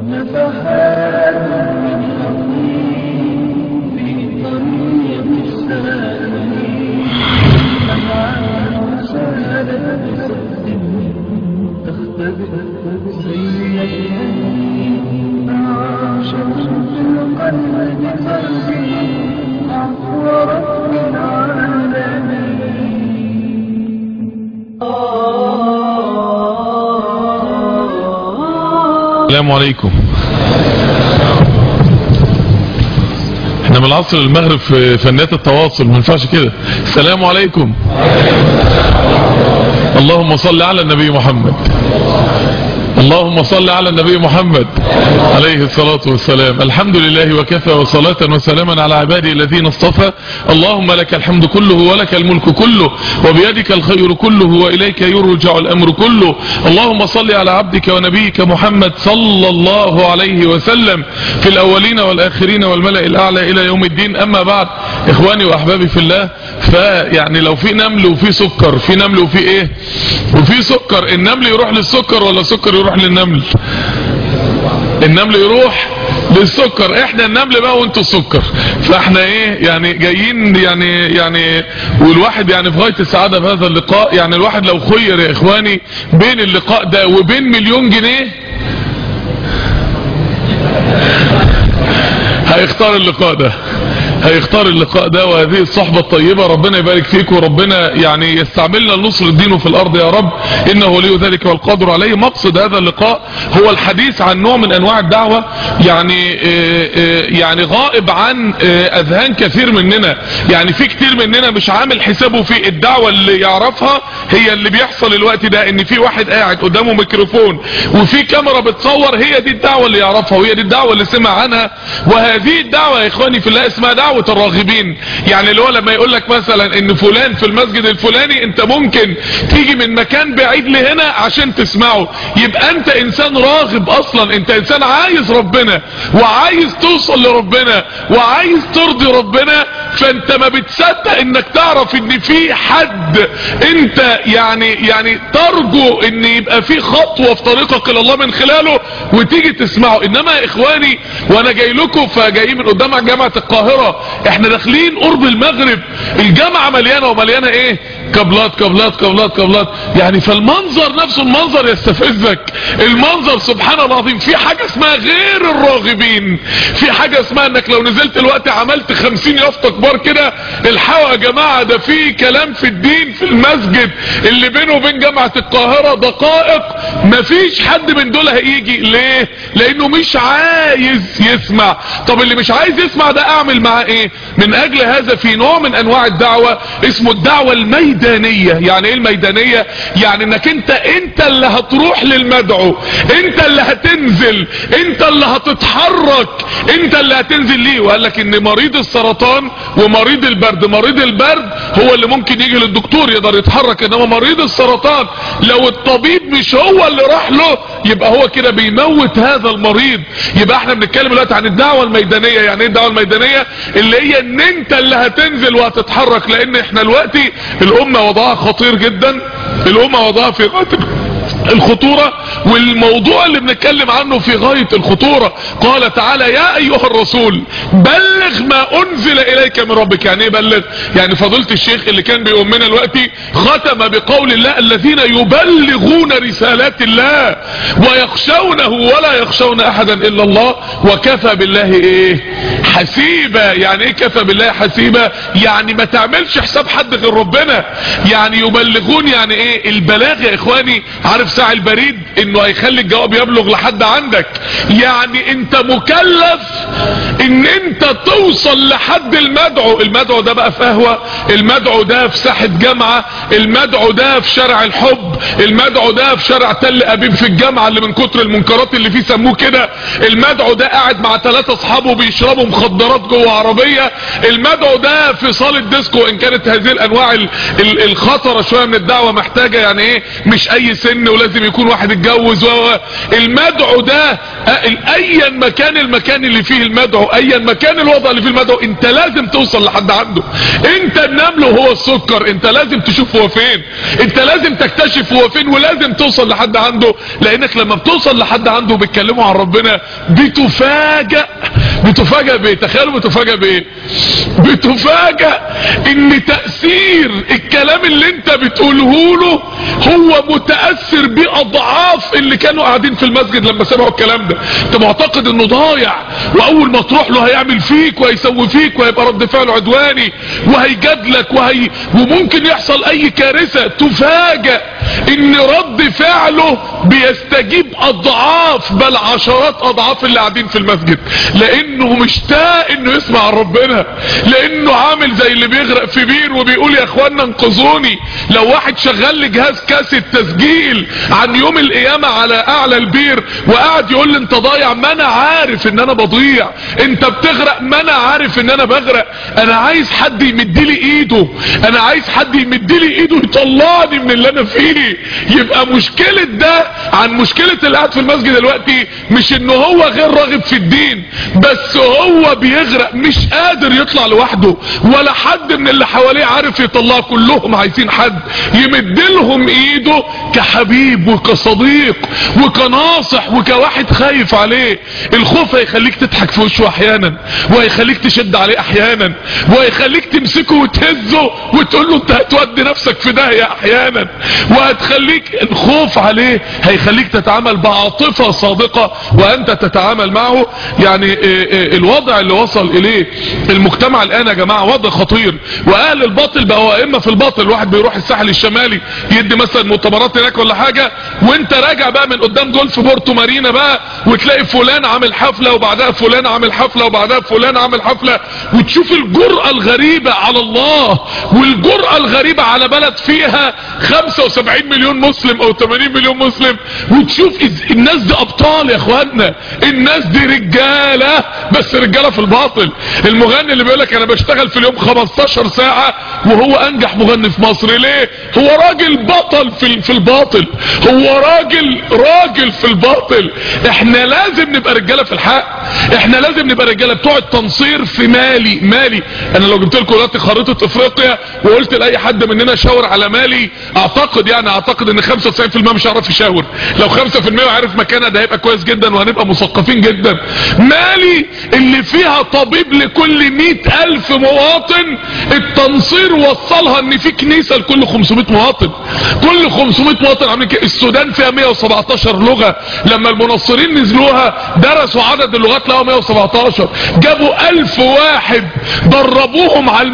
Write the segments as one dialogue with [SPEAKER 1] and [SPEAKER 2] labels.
[SPEAKER 1] نفحات من حقيق في طريق السالمين أنعام سادة بصد تختبئ سيئين عاشت في القلب قلبي عفو رب العالمين
[SPEAKER 2] السلام عليكم احنا من العصر المغرب في فنيات التواصل ما ينفعش كده السلام عليكم اللهم صل على النبي محمد اللهم صل على النبي محمد عليه الصلاة والسلام الحمد لله وكفى وصلاة وسلاما على عباده الذين اصطفى اللهم لك الحمد كله ولك الملك كله وبيدك الخير كله وإليك يرجع الأمر كله اللهم صل على عبدك ونبيك محمد صلى الله عليه وسلم في الأولين والآخرين والملأ الأعلى إلى يوم الدين أما بعد إخواني وأحبابي في الله فيعني لو في نمل وفي سكر في نمل وفي إيه وفي سكر النمل يروح للسكر ولا سكر يروح للنمل النمل يروح للسكر احنا النمل بقى وانتوا السكر فاحنا ايه يعني جايين يعني يعني والواحد يعني في غاية السعادة في هذا اللقاء يعني الواحد لو خير يا اخواني بين اللقاء ده وبين مليون جنيه هيختار اللقاء ده هيختار اللقاء ده وهذه الصحبة الطيبة ربنا يبارك فيك وربنا يعني يستعملنا لنصر الدين في الارض يا رب انه ولي ذلك والقادر عليه مقصد هذا اللقاء هو الحديث عن نوع من انواع الدعوة يعني آه، آه، يعني غائب عن آه، اذهان كثير مننا يعني في كتير مننا مش عامل حسابه في الدعوة اللي يعرفها هي اللي بيحصل الوقت ده ان في واحد قاعد قدامه ميكروفون وفي كاميرا بتصور هي دي الدعوة اللي يعرفها وهي دي الدعوة اللي سمع عنها وهذه الدعوة يا اخواني في الله اسمها دعوة الراغبين يعني اللي هو لما يقول لك مثلا ان فلان في المسجد الفلاني انت ممكن تيجي من مكان بعيد لهنا عشان تسمعه يبقى انت انسان راغب اصلا انت انسان عايز ربنا وعايز توصل لربنا وعايز ترضي ربنا فانت ما بتصدق انك تعرف ان في حد انت يعني يعني ترجو ان يبقى في خطوة في طريقك الى الله من خلاله وتيجي تسمعه انما يا اخواني وانا جاي لكم فجايين من قدام جامعة القاهرة احنا داخلين قرب المغرب الجامعة مليانة ومليانة ايه كابلات كابلات كابلات كابلات يعني فالمنظر نفسه المنظر يستفزك المنظر سبحان الله العظيم في حاجة اسمها غير الراغبين في حاجة اسمها انك لو نزلت الوقت عملت خمسين يافطة كبار كده الحقوا يا جماعة ده في كلام في الدين في المسجد اللي بينه وبين جامعة القاهرة دقائق مفيش حد من دول هيجي ليه لانه مش عايز يسمع طب اللي مش عايز يسمع ده اعمل معاه ايه من اجل هذا في نوع من انواع الدعوة اسمه الدعوة الميدانية يعني ايه الميدانية يعني انك انت انت اللي هتروح للمدعو انت اللي هتنزل انت اللي هتتحرك انت اللي هتنزل ليه وقال لك ان مريض السرطان ومريض البرد مريض البرد هو اللي ممكن يجي للدكتور يقدر يتحرك انما مريض السرطان لو الطبيب مش هو اللي راح له يبقى هو كده بيموت هذا المريض يبقى احنا بنتكلم دلوقتي عن الدعوة الميدانية يعني ايه الدعوة الميدانية اللي هي ان انت اللي هتنزل وهتتحرك لان احنا دلوقتي الامة وضعها خطير جدا الامة وضعها في غاية الخطورة والموضوع اللي بنتكلم عنه في غاية الخطورة قال تعالى يا ايها الرسول بلغ ما انزل اليك من ربك يعني ايه بلغ يعني فضيلة الشيخ اللي كان بيؤمنا دلوقتي ختم بقول الله الذين يبلغون رسالات الله ويخشونه ولا يخشون احدا الا الله وكفى بالله ايه حسيبة يعني ايه كفى بالله حسيبة يعني ما تعملش حساب حد غير ربنا يعني يبلغون يعني ايه البلاغ يا اخواني عارف ساعة البريد انه هيخلي الجواب يبلغ لحد عندك يعني انت مكلف ان انت توصل لحد المدعو المدعو ده بقى في قهوة المدعو ده في ساحة جامعة المدعو ده في شارع الحب المدعو ده في شارع تل ابيب في الجامعة اللي من كتر المنكرات اللي فيه سموه كده المدعو ده قاعد مع ثلاثة اصحابه بيشربوا مخدرات جوه عربية المدعو ده في صالة ديسكو ان كانت هذه الانواع ال- ال- الخطرة شوية من الدعوة محتاجة يعني ايه مش اي سن ولازم يكون واحد اتجوز و المدعو ده ايا مكان المكان اللي فيه المدعو ايا مكان الوضع اللي فيه المدعو انت لازم توصل لحد عنده انت النمل وهو السكر انت لازم تشوف هو فين انت لازم تكتشف هو فين ولازم توصل لحد عنده لانك لما بتوصل لحد عنده وبتكلموا عن ربنا بتفاجأ بتفاجأ بايه تخيلوا بتفاجأ بايه بتفاجأ ان تأثير الكلام اللي انت بتقوله له هو متأثر باضعاف اللي كانوا قاعدين في المسجد لما سمعوا الكلام ده انت معتقد انه ضايع واول ما تروح له هيعمل فيك وهيسوي فيك وهيبقى رد فعله عدواني وهيجادلك وهي وممكن يحصل اي كارثة تفاجأ ان رد فعله بيستجيب اضعاف بل عشرات اضعاف اللي قاعدين في المسجد لانه مشتاق انه يسمع عن ربنا لانه عامل زي اللي بيغرق في بير وبيقول يا اخوانا انقذوني لو واحد شغال لي جهاز كاسيت تسجيل عن يوم القيامة على اعلى البير وقاعد يقول لي انت ضايع ما انا عارف ان انا بضيع انت بتغرق ما انا عارف ان انا بغرق انا عايز حد يمدلي ايده انا عايز حد يمدلي ايده يطلعني من اللي انا فيه يبقى مشكلة ده عن مشكلة اللي قاعد في المسجد دلوقتي مش انه هو غير راغب في الدين بس هو بيغرق مش قادر يطلع لوحده ولا حد من اللي حواليه عارف يطلعه كلهم عايزين حد يمدلهم ايده كحبيب وكصديق وكناصح وكواحد خايف عليه الخوف هيخليك تضحك في وشه احيانا وهيخليك تشد عليه احيانا وهيخليك تمسكه وتهزه وتقول له انت هتودي نفسك في داهيه احيانا وهتخليك الخوف عليه هيخليك تتعامل بعاطفة صادقة وانت تتعامل معه يعني الوضع اللي وصل اليه المجتمع الان يا جماعة وضع خطير واهل الباطل بقوا ائمة في الباطل الواحد بيروح الساحل الشمالي يدي مثلا مؤتمرات هناك ولا حاجة وانت راجع بقى من قدام جولف بورتو مارينا بقى وتلاقي فلان عامل حفلة وبعدها فلان عامل حفلة وبعدها فلان عامل حفلة وتشوف الجرأة الغريبة على الله والجرأة الغريبة على بلد فيها 75 مليون مسلم او 80 مليون مسلم وتشوف الناس دي ابطال يا اخوانا الناس دي رجالة بس رجالة في الباطل المغني اللي بيقولك انا بشتغل في اليوم 15 ساعة وهو انجح مغني في مصر ليه هو راجل بطل في, في الباطل هو راجل راجل في الباطل احنا لازم نبقى رجالة في الحق احنا لازم نبقى رجالة بتوع التنصير في مالي مالي انا لو جبت لكم دلوقتي خريطة افريقيا وقلت لاي حد مننا شاور على مالي اعتقد يعني اعتقد ان 95% مش هيعرف يشاور لو 5% عارف مكانها ده هيبقى كويس جدا وهنبقى مثقفين جدا مالي اللي فيها طبيب لكل 100 الف مواطن التنصير وصلها ان في كنيسة لكل 500 مواطن كل 500 مواطن عاملين كده السودان فيها 117 لغة لما المنصرين نزلوها درسوا عدد اللغات لقوا 117 جابوا 1000 واحد دربوهم على ال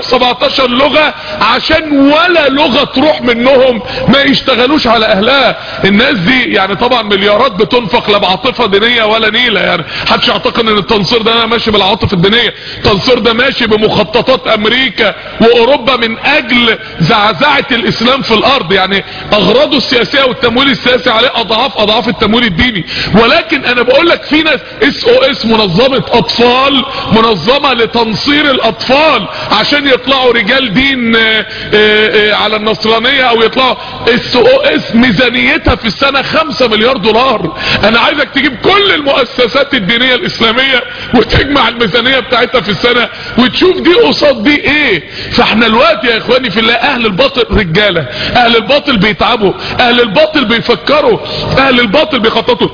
[SPEAKER 2] 117 لغة عشان ولا لغة تروح منهم ما يشتغلوش على اهلها الناس دي يعني طبعا مليارات بتنفق لا بعاطفة دينية ولا نيلة يعني حدش يعتقد ان التنصير ده انا ماشي بالعاطفة الدينية التنصير ده ماشي بمخططات امريكا واوروبا من اجل زعزعة الاسلام في الارض يعني اغراضه السياسية والتمويل السياسي عليه اضعاف اضعاف التمويل الديني ولكن انا بقول لك في ناس اس او اس منظمة اطفال منظمة لتنصير الاطفال عشان يطلعوا رجال دين آآ آآ على النصرانية او يطلعوا اس او اس ميزانيتها في السنة خمسة مليار دولار انا عايزك تجيب كل المؤسسات الدينية الاسلامية وتجمع الميزانية بتاعتها في السنة وتشوف دي قصاد دي ايه فاحنا الوقت يا اخواني في الله اهل الباطل رجالة اهل الباطل بيتعبوا اهل الباطل بيفكروا اهل الباطل بيخططوا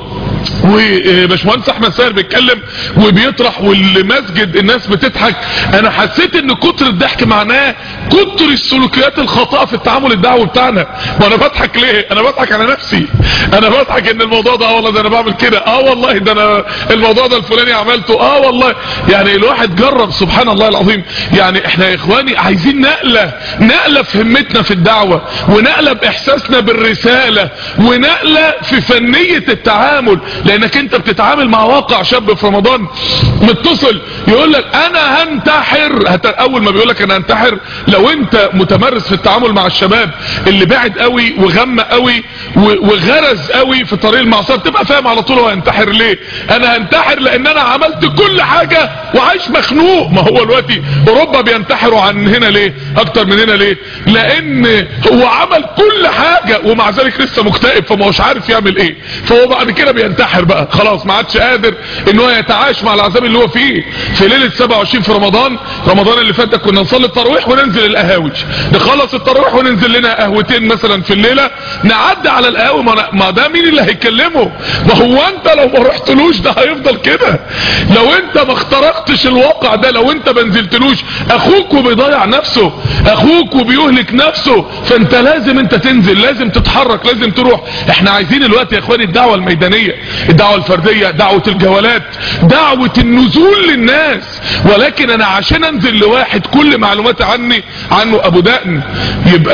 [SPEAKER 2] وباشمهندس احمد ساهر بيتكلم وبيطرح والمسجد الناس بتضحك انا حسيت ان كتر الضحك معناه كتر السلوكيات الخاطئه في التعامل الدعوي بتاعنا وانا بضحك ليه انا بضحك على نفسي انا بضحك ان الموضوع ده اه والله ده انا بعمل كده اه والله ده انا الموضوع ده الفلاني عملته اه والله يعني الواحد جرب سبحان الله العظيم يعني احنا يا اخواني عايزين نقله نقله في همتنا في الدعوه ونقله باحساسنا بالرساله ونقله في فنيه التعامل لانك انت بتتعامل مع واقع شاب في رمضان متصل يقول لك انا هنتحر هت... اول ما بيقول لك انا هنتحر لو انت متمرس في التعامل مع الشباب اللي بعد قوي وغم قوي و... وغرز قوي في طريق المعصيه تبقى فاهم على طول هو هينتحر ليه انا هنتحر لان انا عملت كل حاجه وعايش مخنوق ما هو دلوقتي اوروبا بينتحروا عن هنا ليه اكتر من هنا ليه لان هو عمل كل حاجه ومع ذلك لسه مكتئب فما هوش عارف يعمل ايه فهو بعد كده بينتحر بقى خلاص ما عادش قادر ان هو يتعايش مع العذاب اللي هو فيه في ليله 27 في رمضان رمضان اللي فات ده كنا نصلي التراويح وننزل القهاوي نخلص التراويح وننزل لنا قهوتين مثلا في الليله نعدي على القهاوي ما, ما ده مين اللي هيكلمه ما هو انت لو ما رحتلوش ده هيفضل كده لو انت ما اخترقتش الواقع ده لو انت ما نزلتلوش اخوك وبيضيع نفسه اخوك وبيهلك نفسه فانت لازم انت تنزل لازم تتحرك لازم تروح احنا عايزين الوقت يا اخواني الدعوة الميدانية الدعوة الفردية دعوة الجولات دعوة النزول للناس ولكن انا عشان انزل لواحد كل معلوماتي عني عنه ابو دقن يبقى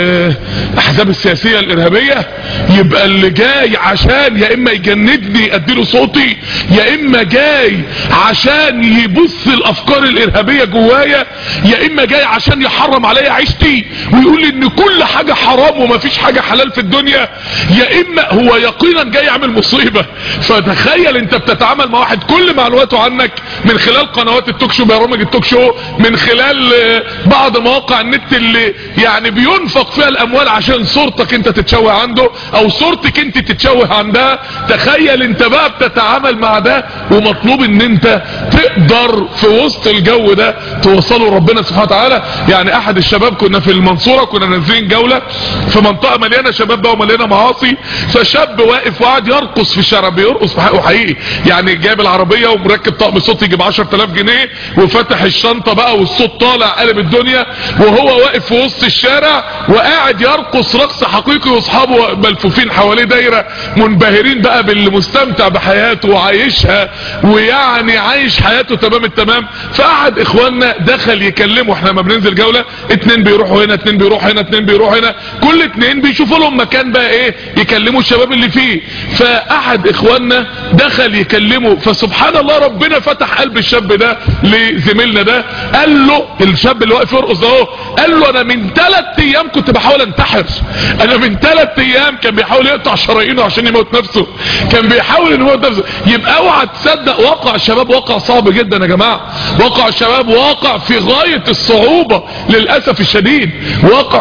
[SPEAKER 2] الاحزاب السياسية الارهابية يبقى اللي جاي عشان يا اما يجندني اديله صوتي يا اما جاي عشان يبص الافكار الارهابية جوايا يا اما جاي عشان يحرم عليا عيشتي ويقول لي ان كل حاجة حرام ومفيش حاجة حلال في الدنيا يا اما هو يقينا جاي يعمل مصيبة فتخيل انت بتتعامل مع واحد كل معلوماته عنك من خلال قنوات التوك شو برامج التوك شو من خلال بعض مواقع النت اللي يعني بينفق فيها الاموال عشان صورتك انت تتشوه عنده او صورتك انت تتشوه عندها تخيل انت بقى بتتعامل مع ده ومطلوب ان انت تقدر في وسط الجو ده توصله ربنا سبحانه وتعالى يعني احد الشباب كنا في المنصورة كنا نازلين جولة في منطقة مليانة شباب بقى ومليانة معاصي فشاب واقف وقعد يرقص في الشارع بيرقص بحقه حقيقي يعني جايب العربية ومركب طقم صوت يجيب 10000 جنيه وفتح الشنطة بقى والصوت طالع قلب الدنيا وهو واقف في وسط الشارع وقاعد يرقص رقص حقيقي واصحابه ملفوفين حواليه دايرة منبهرين بقى باللي مستمتع بحياته وعايشها ويعني عايش حياته تمام التمام فقعد اخواننا دخل يكلمه احنا لما بننزل جولة اتنين بيروحوا هنا اتنين بيروحوا هنا اتنين بيروحوا هنا كل اتنين بيشوفوا لهم مكان بقى ايه يكلموا الشباب اللي فيه فاحد اخواننا دخل يكلمه فسبحان الله ربنا فتح قلب الشاب ده لزميلنا ده قال له الشاب اللي واقف يرقص ده اهو قال له انا من ثلاث ايام كنت بحاول انتحر انا من ثلاث ايام كان بيحاول يقطع شرايينه عشان يموت نفسه كان بيحاول ان يموت نفسه يبقى اوعى تصدق واقع الشباب واقع صعب جدا يا جماعه واقع الشباب واقع في غايه الصعوبه للاسف الشديد واقع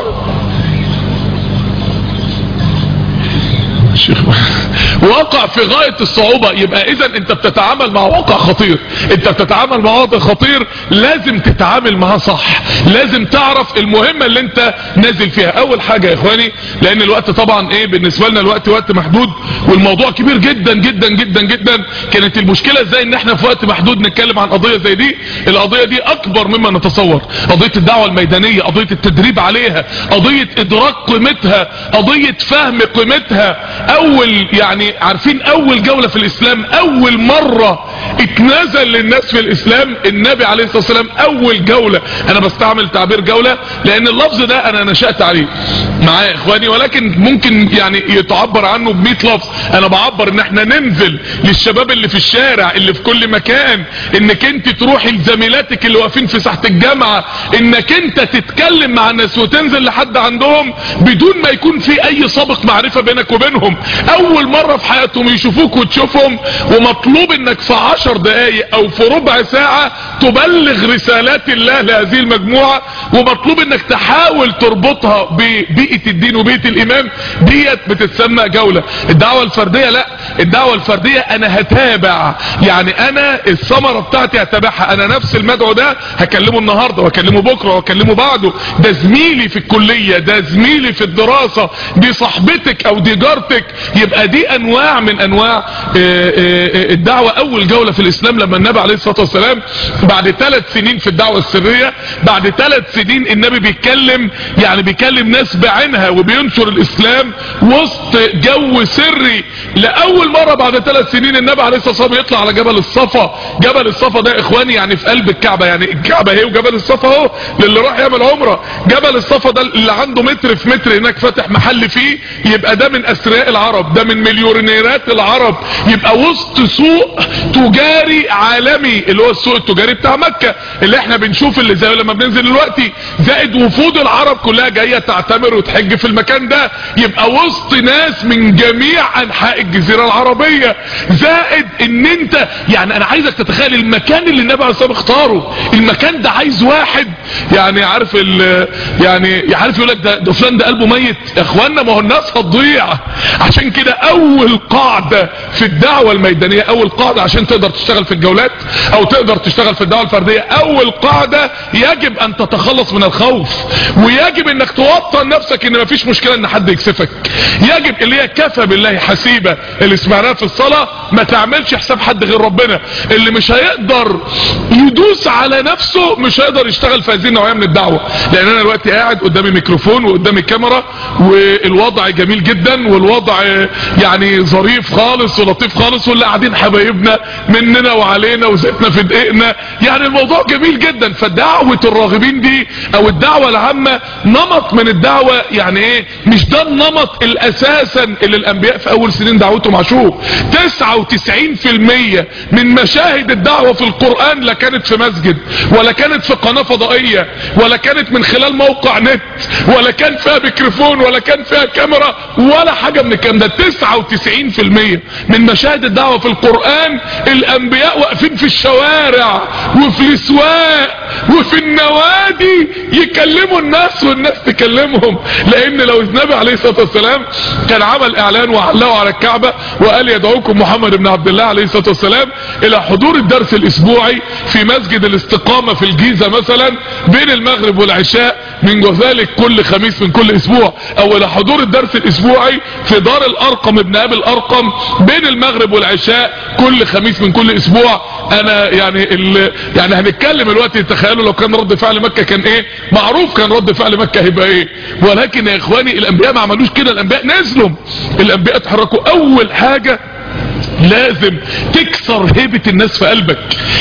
[SPEAKER 2] شيخ واقع في غاية الصعوبة يبقى اذا انت بتتعامل مع واقع خطير انت بتتعامل مع واقع خطير لازم تتعامل معاه صح لازم تعرف المهمة اللي انت نازل فيها اول حاجة يا اخواني لان الوقت طبعا ايه بالنسبة لنا الوقت وقت محدود والموضوع كبير جدا جدا جدا جدا كانت المشكلة ازاي ان احنا في وقت محدود نتكلم عن قضية زي دي القضية دي اكبر مما نتصور قضية الدعوة الميدانية قضية التدريب عليها قضية ادراك قيمتها قضية فهم قيمتها اول يعني عارفين اول جولة في الاسلام اول مرة اتنزل للناس في الاسلام النبي عليه الصلاة والسلام اول جولة انا بستعمل تعبير جولة لان اللفظ ده انا نشأت عليه معايا اخواني ولكن ممكن يعني يتعبر عنه ب 100 لفظ انا بعبر ان احنا ننزل للشباب اللي في الشارع اللي في كل مكان انك انت تروحي لزميلاتك اللي واقفين في ساحة الجامعة انك انت تتكلم مع الناس وتنزل لحد عندهم بدون ما يكون في اي سابق معرفة بينك وبينهم اول مرة في حياتهم يشوفوك وتشوفهم ومطلوب انك في عشر دقايق او في ربع ساعة تبلغ رسالات الله لهذه المجموعة ومطلوب انك تحاول تربطها ببيئة الدين وبيئة الايمان ديت بتتسمى جولة الدعوة الفردية لا الدعوة الفردية انا هتابع يعني انا الثمرة بتاعتي هتابعها انا نفس المدعو ده هكلمه النهاردة وهكلمه بكرة وهكلمه بعده ده زميلي في الكلية ده زميلي في الدراسة دي صاحبتك او دي جارتك يبقى دي انواع من انواع الدعوة اول جولة في الاسلام لما النبي عليه الصلاة والسلام بعد ثلاث سنين في الدعوة السرية بعد ثلاث سنين النبي بيتكلم يعني بيكلم ناس بعينها وبينشر الاسلام وسط جو سري لاول مرة بعد ثلاث سنين النبي عليه الصلاة والسلام يطلع على جبل الصفا جبل الصفا ده اخواني يعني في قلب الكعبة يعني الكعبة اهي وجبل الصفا اهو للي راح يعمل عمرة جبل الصفا ده اللي عنده متر في متر هناك فاتح محل فيه يبقى ده من اثرياء العرب العرب ده من مليونيرات العرب يبقى وسط سوق تجاري عالمي اللي هو السوق التجاري بتاع مكة اللي احنا بنشوف اللي زي لما بننزل دلوقتي زائد وفود العرب كلها جاية تعتمر وتحج في المكان ده يبقى وسط ناس من جميع انحاء الجزيرة العربية زائد ان انت يعني انا عايزك تتخيل المكان اللي النبي عليه الصلاة والسلام اختاره المكان ده عايز واحد يعني عارف ال يعني عارف يقول لك ده, ده فلان ده قلبه ميت يا اخوانا ما هو الناس هتضيع عشان كده اول قاعدة في الدعوة الميدانية اول قاعدة عشان تقدر تشتغل في الجولات او تقدر تشتغل في الدعوة الفردية اول قاعدة يجب ان تتخلص من الخوف ويجب انك توطن نفسك ان مفيش مشكلة ان حد يكسفك يجب اللي هي كفى بالله حسيبة اللي سمعناها في الصلاة ما تعملش حساب حد غير ربنا اللي مش هيقدر يدوس على نفسه مش هيقدر يشتغل في هذه النوعية من الدعوة لان انا دلوقتي قاعد قدامي ميكروفون وقدامي كاميرا والوضع جميل جدا والوضع يعني ظريف خالص ولطيف خالص واللي قاعدين حبايبنا مننا وعلينا وزيتنا في دقيقنا يعني الموضوع جميل جدا فدعوة الراغبين دي او الدعوة العامة نمط من الدعوة يعني ايه مش ده النمط الاساسا اللي الانبياء في اول سنين دعوتهم عاشوه 99% من مشاهد الدعوة في القرآن لا كانت في مسجد ولا كانت في قناة فضائية ولا كانت من خلال موقع نت ولا كان فيها ميكروفون ولا كان فيها كاميرا ولا حاجة من الكلام ده 99% من مشاهد الدعوة في القرآن الانبياء واقفين في الشوارع وفي الاسواق وفي النوادي يكلموا الناس والناس تكلمهم لان لو النبي عليه الصلاة والسلام كان عمل اعلان وعلقه على الكعبة وقال يدعوكم محمد بن عبد الله عليه الصلاة والسلام الى حضور الدرس الاسبوعي في مسجد الاستقامة في الجيزة مثلا بين المغرب والعشاء من ذلك كل خميس من كل اسبوع او الى حضور الدرس الاسبوعي في دار الارقم ابن ابي الارقم بين المغرب والعشاء كل خميس من كل اسبوع انا يعني ال... يعني هنتكلم دلوقتي تخيلوا لو كان رد فعل مكة كان ايه معروف كان رد فعل مكة هيبقى ايه ولكن يا اخواني الانبياء ما عملوش كده الانبياء نزلوا الانبياء اتحركوا اول حاجة لازم تكسر هيبة الناس في قلبك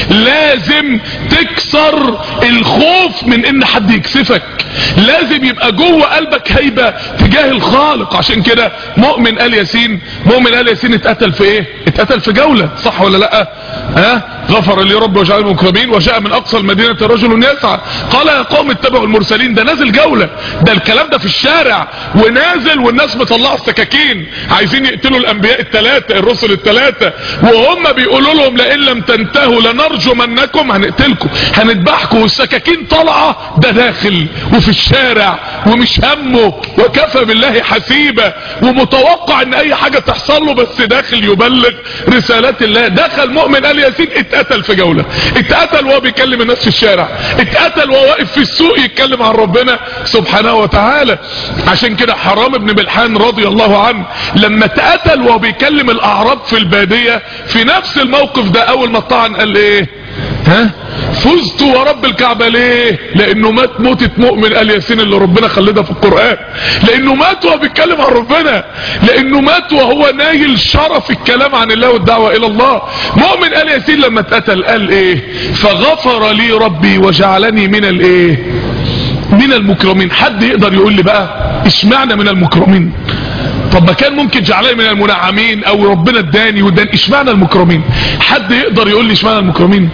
[SPEAKER 2] لازم تكسر الخوف من ان حد يكسفك لازم يبقى جوه قلبك هيبة تجاه الخالق عشان كده مؤمن آل ياسين مؤمن آل ياسين اتقتل في ايه اتقتل في جولة صح ولا لا ها غفر لي رب وجعل المكرمين وجاء من اقصى المدينة رجل يسعى قال يا قوم اتبعوا المرسلين ده نازل جولة ده الكلام ده في الشارع ونازل والناس مطلعه السكاكين عايزين يقتلوا الانبياء الثلاثة الرسل الثلاثة وهم بيقولوا لهم لئن لم تنتهوا لنرجمنكم هنقتلكم هنذبحكم والسكاكين طالعه ده داخل وفي الشارع ومش همه وكفى بالله حسيبة ومتوقع ان اي حاجة تحصل له بس داخل يبلغ رسالات الله دخل مؤمن آل ياسين اتقتل في جولة اتقتل وهو بيكلم الناس في الشارع اتقتل وهو واقف في السوق يتكلم عن ربنا سبحانه وتعالى عشان كده حرام ابن بلحان رضي الله عنه لما اتقتل وهو بيكلم الاعراب في البادية في نفس الموقف ده اول ما طعن قال ايه ها فزت ورب الكعبة ليه لانه مات موتة مؤمن آل ياسين اللي ربنا خلدها في القرآن لانه مات وهو بيتكلم عن ربنا لانه مات وهو نايل شرف الكلام عن الله والدعوة الى الله مؤمن آل ياسين لما اتقتل قال ايه فغفر لي ربي وجعلني من الايه من المكرمين حد يقدر يقول لي بقى اشمعنى من المكرمين طب ما كان ممكن جعلني من المنعمين او ربنا اداني واداني اشمعنى المكرمين حد يقدر يقول لي اشمعنى المكرمين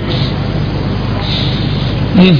[SPEAKER 2] مم.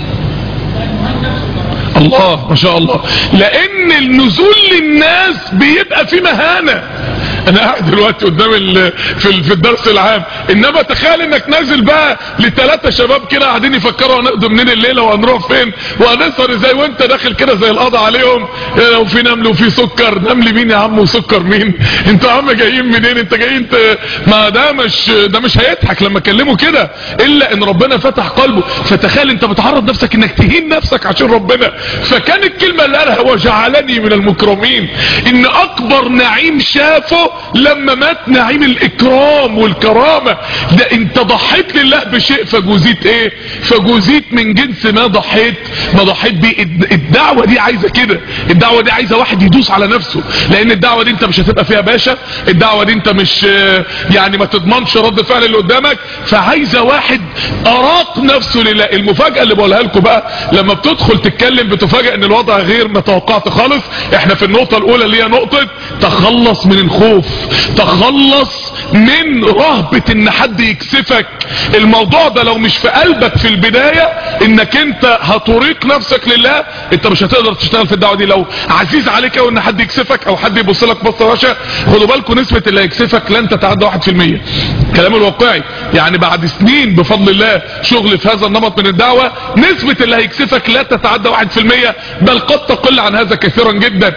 [SPEAKER 2] الله ما شاء الله لان النزول للناس بيبقى في مهانة انا قاعد دلوقتي قدام ال... في, ال... في الدرس العام انما تخيل انك نازل بقى لثلاثة شباب كده قاعدين يفكروا هنقضي منين الليلة وهنروح فين وهنسهر ازاي وانت داخل كده زي القضاء عليهم وفي نمل وفي سكر نمل مين يا عم وسكر مين انتوا يا عم جايين منين انت جايين ت... ما ده مش ده مش هيضحك لما اكلمه كده الا ان ربنا فتح قلبه فتخيل انت بتعرض نفسك انك تهين نفسك عشان ربنا فكان الكلمة اللي قالها وجعلني من المكرمين ان اكبر نعيم شافه لما مات نعيم الاكرام والكرامة ده انت ضحيت لله بشيء فجوزيت ايه فجوزيت من جنس ما ضحيت ما ضحيت بيه الدعوة دي عايزة كده الدعوة دي عايزة واحد يدوس على نفسه لان الدعوة دي انت مش هتبقى فيها باشا الدعوة دي انت مش يعني ما تضمنش رد فعل اللي قدامك فعايزة واحد اراق نفسه لله المفاجأة اللي بقولها لكم بقى لما بتدخل تتكلم بتفاجأ ان الوضع غير ما توقعت خالص احنا في النقطة الاولى اللي هي نقطة تخلص من الخوف الخوف تخلص من رهبة ان حد يكسفك الموضوع ده لو مش في قلبك في البداية انك انت هتريق نفسك لله انت مش هتقدر تشتغل في الدعوة دي لو عزيز عليك او ان حد يكسفك او حد يبص لك بصة رشا خدوا بالكم نسبة اللي هيكسفك لن تتعدى 1% كلام الواقعي يعني بعد سنين بفضل الله شغل في هذا النمط من الدعوة نسبة اللي هيكسفك لا تتعدى 1% بل قد تقل عن هذا كثيرا جدا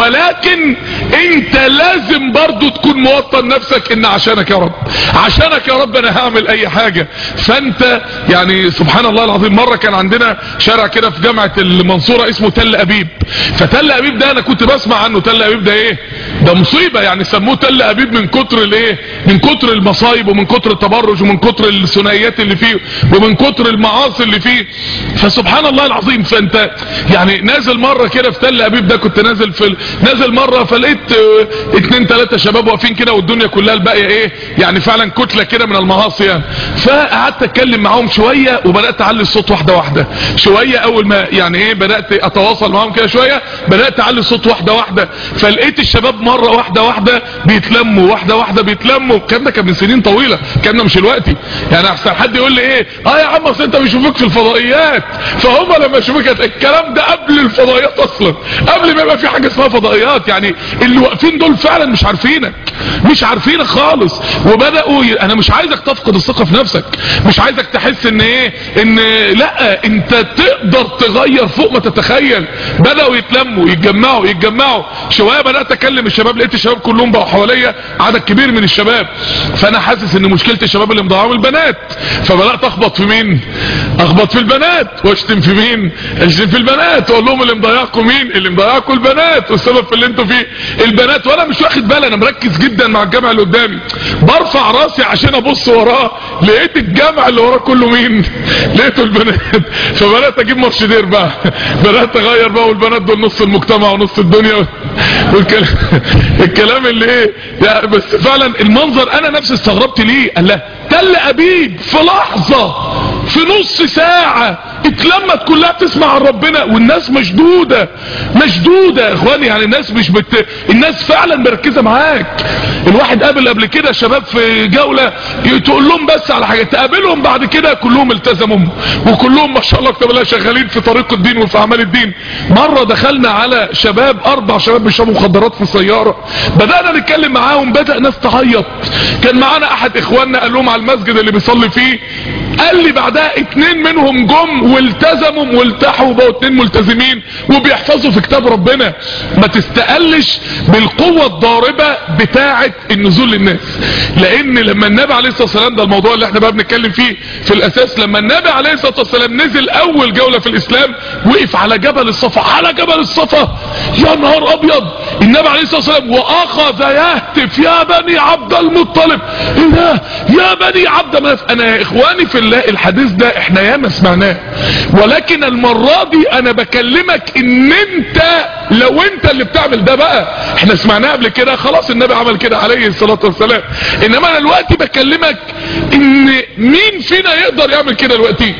[SPEAKER 2] ولكن انت لازم برضو تكون موطن نفسك ان عشانك يا رب عشانك يا رب انا هعمل اي حاجة فانت يعني سبحان الله العظيم مرة كان عندنا شارع كده في جامعة المنصورة اسمه تل ابيب فتل ابيب ده انا كنت بسمع عنه تل ابيب ده ايه ده مصيبة يعني سموه تل ابيب من كتر الايه من كتر المصايب ومن كتر التبرج ومن كتر الثنائيات اللي فيه ومن كتر المعاصي اللي فيه فسبحان الله العظيم فانت يعني نازل مرة كده في تل ابيب ده كنت نازل في ال... نازل مرة فلقيت اه اتنين تلاتة شباب واقفين كده والدنيا كلها الباقية ايه يعني فعلا كتلة كده من المعاصي يعني فقعدت اتكلم معاهم شوية وبدأت اعلي الصوت واحدة واحدة شوية اول ما يعني ايه بدأت اتواصل معاهم كده شوية بدأت اعلي الصوت واحدة واحدة فلقيت الشباب مرة واحدة واحدة بيتلموا واحدة واحدة بيتلموا الكلام ده كان من سنين طويلة الكلام ده مش دلوقتي يعني احسن حد يقول لي ايه اه يا عم اصل انت بيشوفوك في الفضائيات فهم لما يشوفوك الكلام ده قبل الفضائيات اصلا قبل ما يبقى في حاجة اسمها فضائيات يعني اللي واقفين دول فعلا مش عارفينك مش عارفينك خالص وبدأوا ي... انا مش عايزك تفقد الثقة في نفسك مش عايزك تحس ان ايه ان لا انت تقدر تغير فوق ما تتخيل بدأوا يتلموا يتجمعوا يتجمعوا شوية بدأت اكلم الشباب لقيت الشباب كلهم بقوا حواليا عدد كبير من الشباب فانا حاسس ان مشكلة الشباب اللي مضيعهم البنات فبدأت اخبط في مين اخبط في البنات واشتم في مين اشتم في البنات واقول لهم اللي مضيعكم مين اللي مضيعكم البنات والسبب في اللي انتوا فيه البنات وانا مش واخد بالي انا مركز جدا مع الجامع اللي قدامي برفع راسي عشان ابص وراه لقيت الجامع اللي وراه كله مين لقيته البنات فبدات اجيب مرشدير بقى بدات اغير بقى والبنات دول نص المجتمع ونص الدنيا والكلام الكلام اللي ايه يعني بس فعلا المنظر انا نفسي استغربت ليه قال لا تل ابيب في لحظة في نص ساعة اتلمت كلها تسمع عن ربنا والناس مشدودة مشدودة يا اخواني يعني الناس مش بت... الناس فعلا مركزة معاك الواحد قابل قبل كده شباب في جولة تقول لهم بس على حاجة تقابلهم بعد كده كلهم التزموا وكلهم ما شاء الله كتب الله شغالين في طريق الدين وفي اعمال الدين مرة دخلنا على شباب اربع شباب بيشربوا مخدرات في السيارة بدأنا نتكلم معاهم بدأ ناس تعيط كان معانا احد اخواننا قال لهم على المسجد اللي بيصلي فيه قال لي بعدها اتنين منهم جم والتزموا والتحوا وبقوا اتنين ملتزمين وبيحفظوا في كتاب ربنا ما تستقلش بالقوة الضاربة بتاعة النزول للناس لان لما النبي عليه الصلاة والسلام ده الموضوع اللي احنا بقى بنتكلم فيه في الاساس لما النبي عليه الصلاة والسلام نزل اول جولة في الاسلام وقف على جبل الصفا على جبل الصفا يا نهار ابيض النبي عليه الصلاة والسلام واخذ يهتف يا بني عبد المطلب ايه ده يا بني عبد مناف انا يا اخواني في الله الحديث ده احنا ياما سمعناه ولكن المرة دي انا بكلمك ان انت لو انت اللي بتعمل ده بقى احنا سمعناه قبل كده خلاص النبي عمل كده عليه الصلاة والسلام انما انا دلوقتي بكلمك ان مين فينا يقدر يعمل كده دلوقتي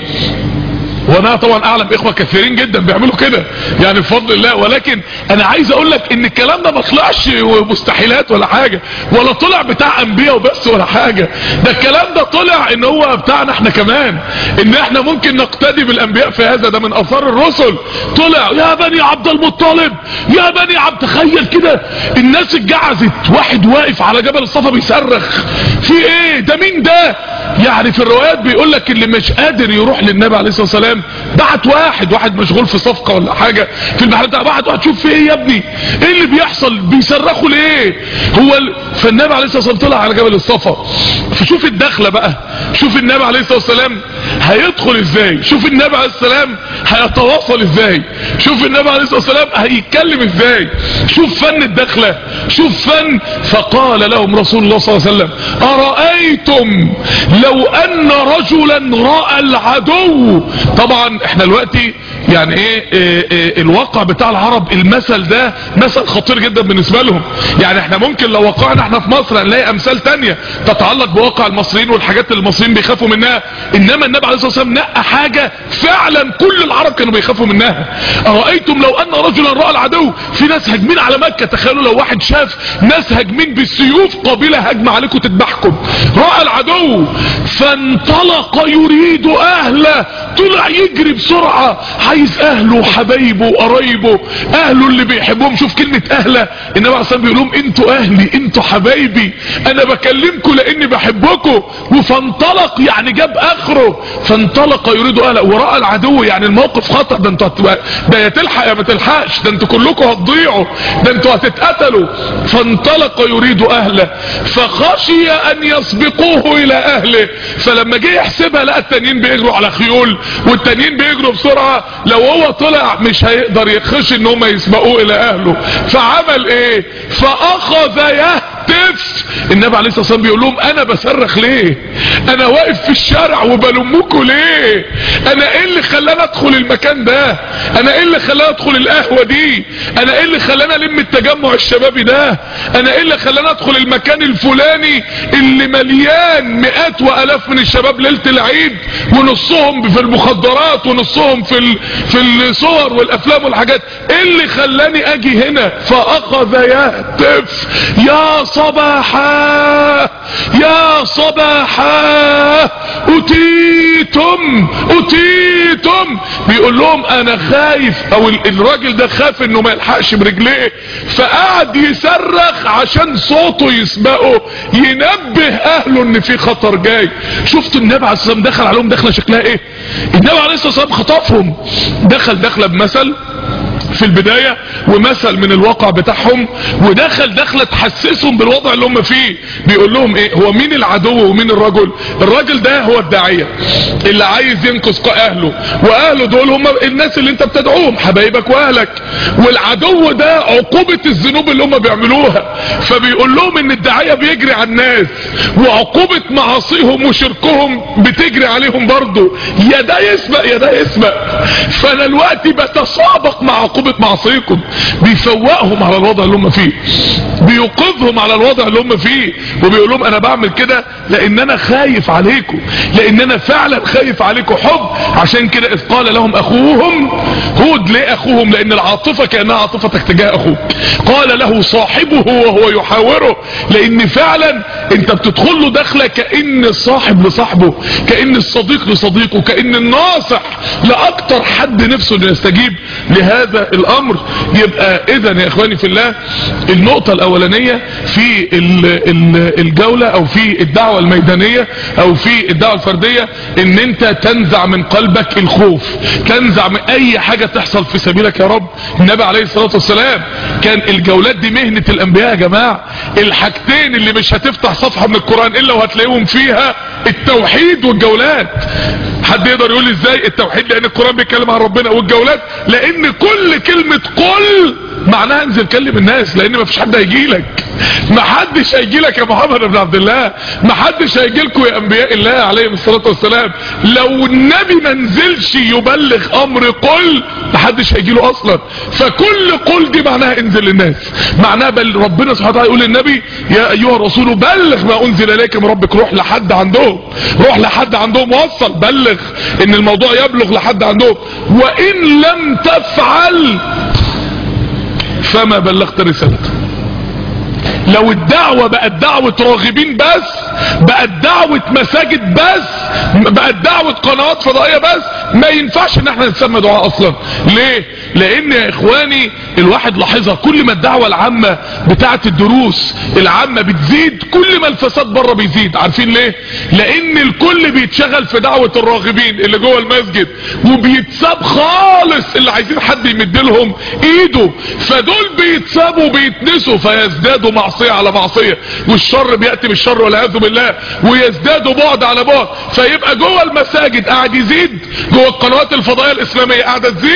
[SPEAKER 2] وانا طبعا اعلم اخوة كثيرين جدا بيعملوا كده يعني بفضل الله ولكن انا عايز اقول لك ان الكلام ده ما طلعش مستحيلات ولا حاجة ولا طلع بتاع انبياء وبس ولا حاجة ده الكلام ده طلع ان هو بتاعنا احنا كمان ان احنا ممكن نقتدي بالانبياء في هذا ده من اثار الرسل طلع يا بني عبد المطلب يا بني عبد تخيل كده الناس اتجعزت واحد واقف على جبل الصفا بيصرخ في ايه ده مين ده يعني في الروايات بيقول لك اللي مش قادر يروح للنبي عليه الصلاه والسلام بعت واحد واحد مشغول في صفقه ولا حاجه في المحل بتاع بعت واحد شوف في ايه يا ابني ايه اللي بيحصل بيصرخوا ليه هو ال... فالنبي عليه الصلاه والسلام طلع على جبل الصفا فشوف الدخله بقى شوف النبي عليه الصلاه والسلام هيدخل ازاي شوف النبي عليه السلام هيتواصل ازاي شوف النبي عليه الصلاه والسلام هيتكلم ازاي شوف فن الدخله شوف فن فقال لهم رسول الله صلى الله عليه وسلم ارايتم لو ان رجلا راى العدو طبعا احنا دلوقتي يعني ايه, إيه, إيه الواقع بتاع العرب المثل ده مثل خطير جدا بالنسبة لهم يعني احنا ممكن لو وقعنا احنا في مصر هنلاقي امثال تانية تتعلق بواقع المصريين والحاجات اللي المصريين بيخافوا منها انما النبي عليه الصلاة والسلام نقى حاجة فعلا كل العرب كانوا بيخافوا منها ارايتم لو ان رجلا راى العدو في ناس هاجمين على مكة تخيلوا لو واحد شاف ناس هاجمين بالسيوف قبيلة هاجمة عليكم تذبحكم راى العدو فانطلق يريد اهله طلع يجري بسرعة عايز اهله وحبايبه وقرايبه اهله اللي بيحبهم شوف كلمة اهله النبي عليه الصلاة بيقول لهم انتوا اهلي انتوا حبايبي انا بكلمكم لاني بحبكم وفانطلق يعني جاب اخره فانطلق يريد اهله ورأى العدو يعني الموقف خطر ده انتوا هتبقى ده يا تلحق يا ما تلحقش ده انتوا كلكم هتضيعوا ده انتوا هتتقتلوا فانطلق يريد اهله فخشي ان يسبقوه الى اهله فلما جه يحسبها لقى التانيين بيجروا على خيول والتانيين بيجروا بسرعة لو هو طلع مش هيقدر يخش ان هم يسبقوه الى اهله فعمل ايه فاخذ يهتف النبي عليه الصلاة والسلام بيقول لهم انا بصرخ ليه انا واقف في الشارع وبلمكوا ليه انا ايه اللي خلاني ادخل المكان ده انا ايه اللي خلاني ادخل القهوة دي انا ايه اللي خلاني الم التجمع الشبابي ده انا ايه اللي خلاني ادخل المكان الفلاني اللي مليان مئات والاف من الشباب ليلة العيد ونصهم في المخدرات ونصهم في ال... في الصور والافلام والحاجات ايه اللي خلاني اجي هنا فاخذ يهتف يا صباحا يا صباحا اتيتم اتيتم بيقول لهم انا خايف او الراجل ده خاف انه ما يلحقش برجليه فقعد يصرخ عشان صوته يسبقه ينبه اهله ان في خطر جاي شفتوا النبي عليه الصلاه والسلام دخل عليهم دخله شكلها ايه النبي عليه الصلاه والسلام خطفهم دخل دخله بمثل في البداية ومثل من الواقع بتاعهم ودخل دخلة تحسسهم بالوضع اللي هم فيه بيقول لهم ايه هو مين العدو ومين الرجل الراجل ده هو الداعية اللي عايز ينقذ اهله واهله دول هم الناس اللي انت بتدعوهم حبايبك واهلك والعدو ده عقوبة الذنوب اللي هم بيعملوها فبيقول لهم ان الداعية بيجري على الناس وعقوبة معاصيهم وشركهم بتجري عليهم برضه يا ده يسبق يا ده يسبق فانا دلوقتي بتسابق مع عقوبة معصيكم بيفوقهم على الوضع اللي هم فيه بيوقظهم على الوضع اللي هم فيه وبيقول لهم انا بعمل كده لان انا خايف عليكم لان انا فعلا خايف عليكم حب عشان كده اذ قال لهم اخوهم هود ليه اخوهم لان العاطفة كانها عاطفتك تجاه اخوك قال له صاحبه وهو يحاوره لان فعلا انت بتدخل له داخله كان الصاحب لصاحبه كان الصديق لصديقه كان الناصح لاكتر حد نفسه انه يستجيب لهذا الامر يبقى اذا يا اخواني في الله النقطة الاولانية في ال ال الجولة او في الدعوة الميدانية او في الدعوة الفردية ان انت تنزع من قلبك الخوف تنزع من اي حاجة تحصل في سبيلك يا رب النبي عليه الصلاة والسلام كان الجولات دي مهنة الانبياء يا جماعة الحاجتين اللي مش هتفتح صفحة من القرآن الا وهتلاقيهم فيها التوحيد والجولات حد يقدر يقول ازاي التوحيد لان القرآن بيتكلم عن ربنا والجولات لان كل كلمة قل معناها انزل كلم الناس لان مفيش حد هيجي لك محدش هيجي لك يا محمد بن عبد الله محدش هيجي لكم يا انبياء الله عليهم الصلاة والسلام لو النبي ما نزلش يبلغ امر قل محدش هيجي له اصلا فكل قل دي معناها انزل للناس معناها بل ربنا سبحانه وتعالى يقول للنبي يا ايها الرسول بلغ ما انزل اليك من ربك روح لحد عندهم روح لحد عندهم وصل بلغ ان الموضوع يبلغ لحد عندهم وان لم تفعل فما بلغت رسالته لو الدعوة بقت دعوة راغبين بس بقت دعوة مساجد بس بقت دعوة قنوات فضائية بس ما ينفعش ان احنا نسمى دعاء اصلا ليه لان يا اخواني الواحد لاحظها كل ما الدعوة العامة بتاعت الدروس العامة بتزيد كل ما الفساد بره بيزيد عارفين ليه لان الكل بيتشغل في دعوة الراغبين اللي جوه المسجد وبيتساب خالص اللي عايزين حد يمد لهم ايده فدول بيتسابوا وبيتنسوا فيزدادوا معصية على معصية والشر بيأتي بالشر والعياذ بالله ويزدادوا بعد على بعد فيبقى جوه المساجد قاعد يزيد جوه القنوات الفضائية الاسلامية قاعدة تزيد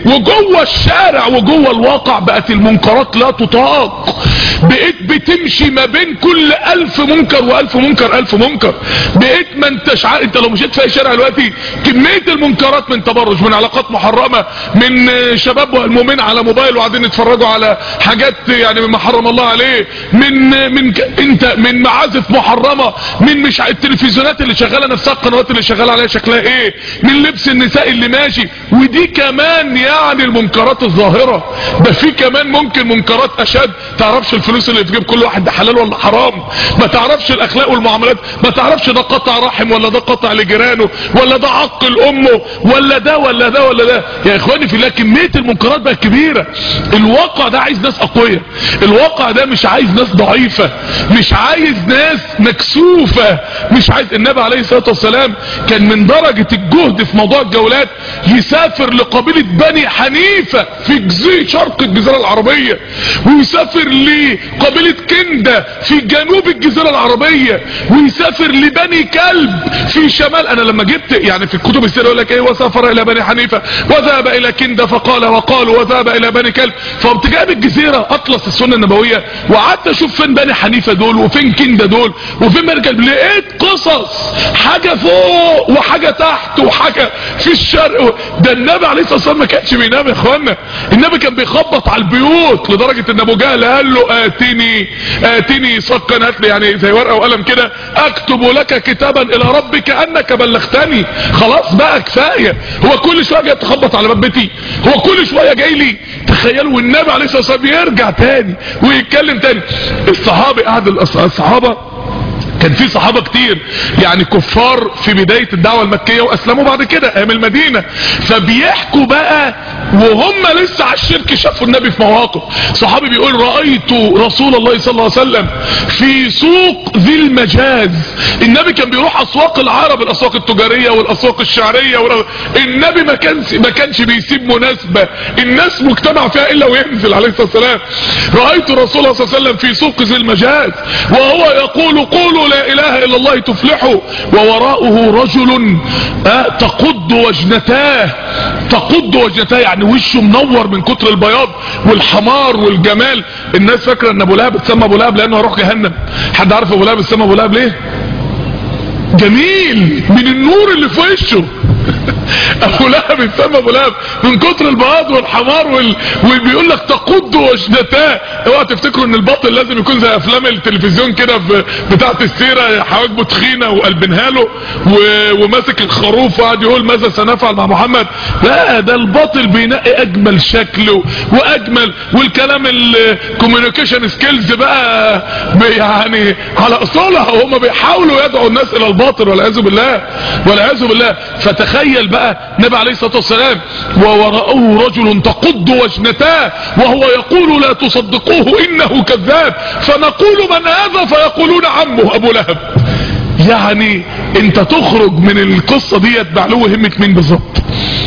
[SPEAKER 2] وجوه الشارع وجوه الواقع بقت المنكرات لا تطاق بقيت بتمشي ما بين كل الف منكر والف منكر الف منكر بقيت ما انتش عارف انت لو مشيت في اي شارع دلوقتي كمية المنكرات من تبرج من علاقات محرمة من شباب والمؤمن على موبايل وقاعدين يتفرجوا على حاجات يعني مما حرم الله عليه من من ك... انت من معازف محرمة من مش ع- التلفزيونات اللي شغالة نفسها القنوات اللي شغالة عليها شكلها ايه من لبس النساء اللي ماشي ودي كمان يعني المنكرات الظاهرة ده في كمان ممكن منكرات اشد تعرفش الفلوس اللي في جيب كل واحد ده حلال ولا حرام ما تعرفش الاخلاق والمعاملات ما تعرفش ده قطع رحم ولا ده قطع لجيرانه ولا ده عق لامه ولا ده ولا ده ولا ده يا اخواني في الله كميه المنكرات بقت كبيره الواقع ده عايز ناس اقوياء الواقع ده مش عايز ناس ضعيفه مش عايز ناس مكسوفه مش عايز النبي عليه الصلاه والسلام كان من درجه الجهد في موضوع الجولات يسافر لقبيله بني حنيفه في جزيره شرق الجزيره العربيه ويسافر لقبيله كنده في جنوب الجزيره العربيه ويسافر لبني كلب في شمال انا لما جبت يعني في الكتب السيره يقول لك ايه وسافر الى بني حنيفه وذهب الى كنده فقال وقالوا وذهب الى بني كلب فقمت جايب الجزيره اطلس السنه النبويه وقعدت اشوف فين بني حنيفه دول وفين كنده دول وفين بني كلب لقيت قصص حاجه فوق وحاجه تحت وحاجه في الشرق ده النبي عليه الصلاه والسلام ما كانش بينام يا اخوانا النبي كان بيخبط على البيوت لدرجه ان ابو جهل قال له اتني اتني صكا هات لي يعني زي ورقه وقلم كده اكتب لك كتابا الى ربك انك بلغتني خلاص بقى كفايه هو كل شويه جاي تخبط على باب بيتي هو كل شويه جاي لي تخيلوا والنبي عليه الصلاه والسلام يرجع تاني ويتكلم تاني الصحابي قعد الأص- الصحابه كان في صحابة كتير يعني كفار في بداية الدعوة المكية واسلموا بعد كده ايام المدينة فبيحكوا بقى وهم لسه على الشرك شافوا النبي في مواقف صحابي بيقول رأيت رسول الله صلى الله عليه وسلم في سوق ذي المجاز النبي كان بيروح اسواق العرب الاسواق التجارية والاسواق الشعرية والأ... النبي ما كانش ما كانش بيسيب مناسبة الناس مجتمع فيها الا وينزل عليه الصلاة والسلام رأيت رسول الله صلى الله عليه وسلم في سوق ذي المجاز وهو يقول قولوا لا اله الا الله تفلحوا ووراءه رجل آه تقض وجنتاه تقض وجنتاه يعني وشه منور من كتر البياض والحمار والجمال الناس فاكره ان ابو لهب اتسمى ابو لهب لانه هيروح جهنم حد عارف ابو لهب اتسمى ابو لهب ليه جميل من النور اللي في وشه ابو لهب اتسمى ابو لهب من كتر البياض والحمار وال... وبيقول لك تقض وجنتاه اوعى تفتكروا ان الباطل لازم يكون زي افلام التلفزيون كده في بتاعه السيره حواجبه تخينه وقلبينها له و... وماسك الخروف وقاعد يقول ماذا سنفعل مع محمد لا ده الباطل بينقي اجمل شكل و... واجمل والكلام الكوميونيكيشن سكيلز بقى يعني على اصولها هم بيحاولوا يدعوا الناس الى الباطل والعياذ بالله والعياذ بالله فتخيل بقى النبي عليه الصلاه والسلام ووراءه رجل تقض وجنتاه وهو يقول لا تصدقوه انه كذاب فنقول من هذا فيقولون عمه ابو لهب يعني انت تخرج من القصه ديت بعلو همه مين بالظبط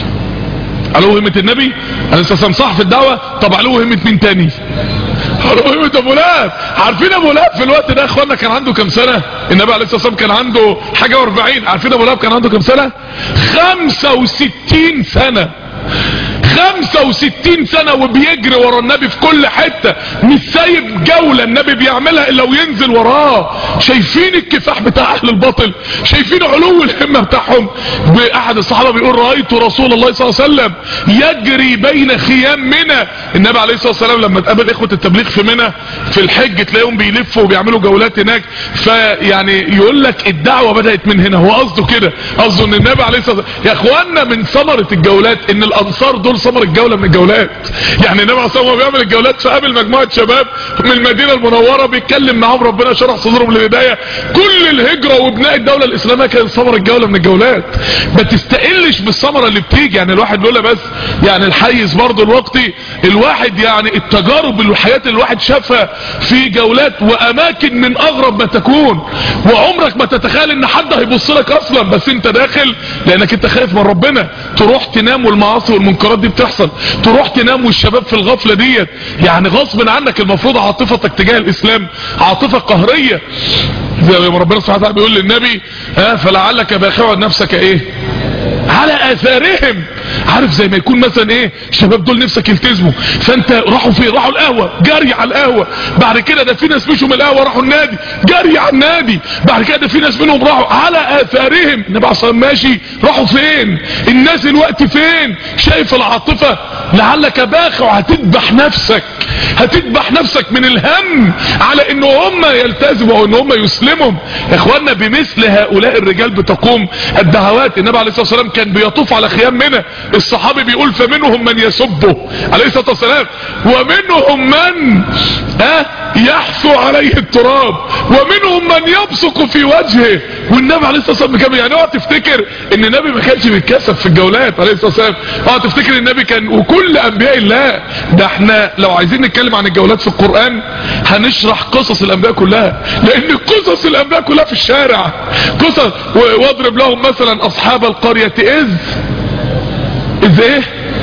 [SPEAKER 2] علو همة النبي انا استسلم صح في الدعوة طب علو همة مين تاني علو همة ابو لهب عارفين ابو لهب في الوقت ده يا اخوانا كان عنده كام سنة النبي عليه الصلاة والسلام كان عنده حاجة واربعين عارفين ابو لهب كان عنده كام سنة خمسة وستين سنة خمسة وستين سنة وبيجري ورا النبي في كل حتة مش سايب جولة النبي بيعملها الا وينزل وراه شايفين الكفاح بتاع اهل الباطل شايفين علو الهمة بتاعهم احد الصحابة بيقول رأيت رسول الله صلى الله عليه وسلم يجري بين خيام منى النبي عليه الصلاة والسلام لما تقابل اخوة التبليغ في منى في الحج تلاقيهم بيلفوا وبيعملوا جولات هناك فيعني يقول لك الدعوة بدأت من هنا هو قصده كده قصده ان النبي عليه الصلاة والسلام يا اخوانا من ثمرة الجولات ان الانصار دول ثمر الجولة من الجولات يعني النبي عليه الصلاة والسلام بيعمل الجولات فقابل مجموعة شباب من المدينة المنورة بيتكلم معاهم ربنا شرح صدورهم للهداية كل الهجرة وبناء الدولة الاسلامية كانت ثمر الجولة من الجولات ما تستقلش بالثمرة اللي بتيجي يعني الواحد لولا بس يعني الحيز برضه الوقتي الواحد يعني التجارب الحياة اللي الواحد شافها في جولات واماكن من اغرب ما تكون وعمرك ما تتخيل ان حد هيبص لك اصلا بس انت داخل لانك انت خايف من ربنا تروح تنام والمعاصي والمنكرات دي بتحصل تروح تنام والشباب في الغفلة ديت يعني غصب عنك المفروض عاطفتك تجاه الاسلام عاطفة قهرية زي ما ربنا سبحانه وتعالى بيقول للنبي ها فلعلك باخع نفسك ايه على اثارهم عارف زي ما يكون مثلا ايه الشباب دول نفسك يلتزموا فانت راحوا فين راحوا القهوه جري على القهوه بعد كده ده في ناس مشوا من القهوه راحوا النادي جري على النادي بعد كده ده في ناس منهم راحوا على اثارهم النبي عليه الصلاه ماشي راحوا فين الناس الوقت فين شايف العاطفه لعلك باخع هتذبح نفسك هتذبح نفسك من الهم على ان هم يلتزموا وان هم يسلموا يا اخوانا بمثل هؤلاء الرجال بتقوم الدعوات النبي عليه الصلاه والسلام كان بيطوف على خيام منى الصحابي بيقول فمنهم من يسبه عليه الصلاه والسلام ومنهم من ها يحثو عليه التراب ومنهم من يبصق في وجهه والنبي عليه الصلاه والسلام كان يعني اوعى تفتكر ان النبي ما كانش بيتكسف في الجولات عليه الصلاه والسلام اوعى تفتكر النبي كان وكل انبياء الله ده احنا لو عايزين نتكلم عن الجولات في القران هنشرح قصص الانبياء كلها لان قصص الانبياء كلها في الشارع قصص واضرب لهم مثلا اصحاب القريه اذ اذ ايه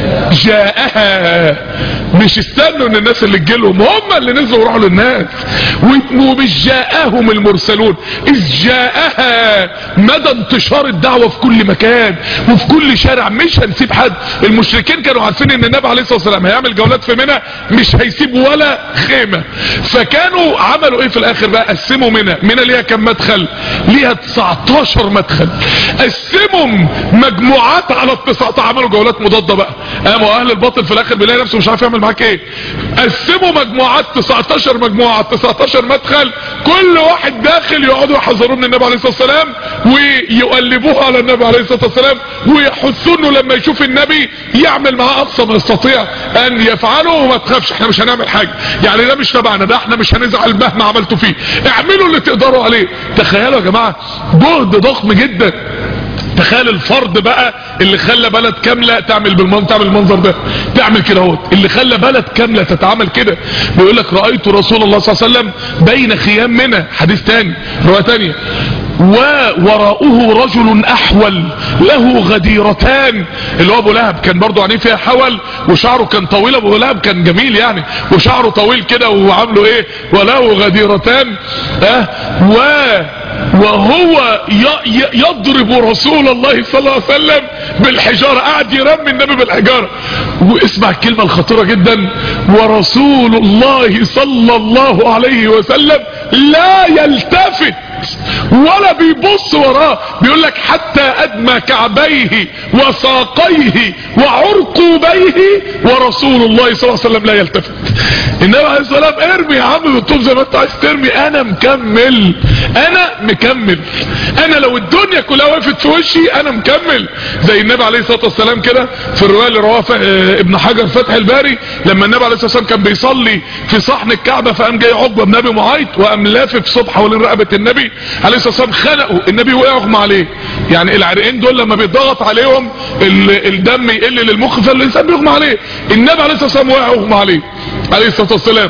[SPEAKER 2] جاءها مش استنوا ان الناس اللي تجيلهم هم اللي نزلوا وراحوا للناس ومش جاءهم المرسلون اذ جاءها مدى انتشار الدعوة في كل مكان وفي كل شارع مش هنسيب حد المشركين كانوا عارفين ان النبي عليه الصلاة والسلام هيعمل جولات في منى مش هيسيب ولا خيمة فكانوا عملوا ايه في الاخر بقى قسموا منى منى ليها كم مدخل ليها 19 مدخل قسموا مجموعات على ال 19 عملوا جولات مضادة بقى قاموا اهل الباطل في الاخر بيلاقي نفسه مش عارف يعمل معاك ايه قسموا مجموعات 19 مجموعة 19 مدخل كل واحد داخل يقعدوا يحذروا من النبي عليه الصلاة والسلام ويقلبوه على النبي عليه الصلاة والسلام ويحثونه لما يشوف النبي يعمل معاه اقصى ما يستطيع ان يفعله وما تخافش احنا مش هنعمل حاجة يعني ده مش تبعنا ده احنا مش هنزعل مهما عملتوا فيه اعملوا اللي تقدروا عليه تخيلوا يا جماعة جهد ضخم جدا تخيل الفرد بقى اللي خلى بلد كاملة تعمل بالمنظر تعمل المنظر ده تعمل كده اهوت اللي خلى بلد كاملة تتعامل كده بيقول لك رأيت رسول الله صلى الله عليه وسلم بين خيام منى حديث تاني رواية تانية ووراءه رجل احول له غديرتان اللي هو ابو لهب كان برضو عينيه فيها حول وشعره كان طويل ابو لهب كان جميل يعني وشعره طويل كده وعامله ايه وله غديرتان اه و وهو يضرب رسول الله صلى الله عليه وسلم بالحجارة قاعد يرمي النبي بالحجارة واسمع الكلمة الخطيرة جدا ورسول الله صلى الله عليه وسلم لا يلتفت ولا بيبص وراه بيقول لك حتى ادمى كعبيه وساقيه وعرقوبيه ورسول الله صلى الله عليه وسلم لا يلتفت النبي عليه الصلاه والسلام ارمي يا عم بالطوب زي ما انت عايز ترمي انا مكمل انا مكمل انا لو الدنيا كلها وقفت في وشي انا مكمل زي النبي عليه الصلاه والسلام كده في الروايه اللي رواه ابن حجر فتح الباري لما النبي عليه الصلاه والسلام كان بيصلي في صحن الكعبه فقام جاي عقبه بن ابي معيط وقام لافف صبح حوالين رقبه النبي عليه الصلاه والسلام خنقه النبي وقع يغمى عليه يعني العرقين دول لما بيضغط عليهم الدم يقل للمخ فالانسان بيغمى عليه النبي عليه الصلاه والسلام وقع يغمى عليه عليه الصلاه والسلام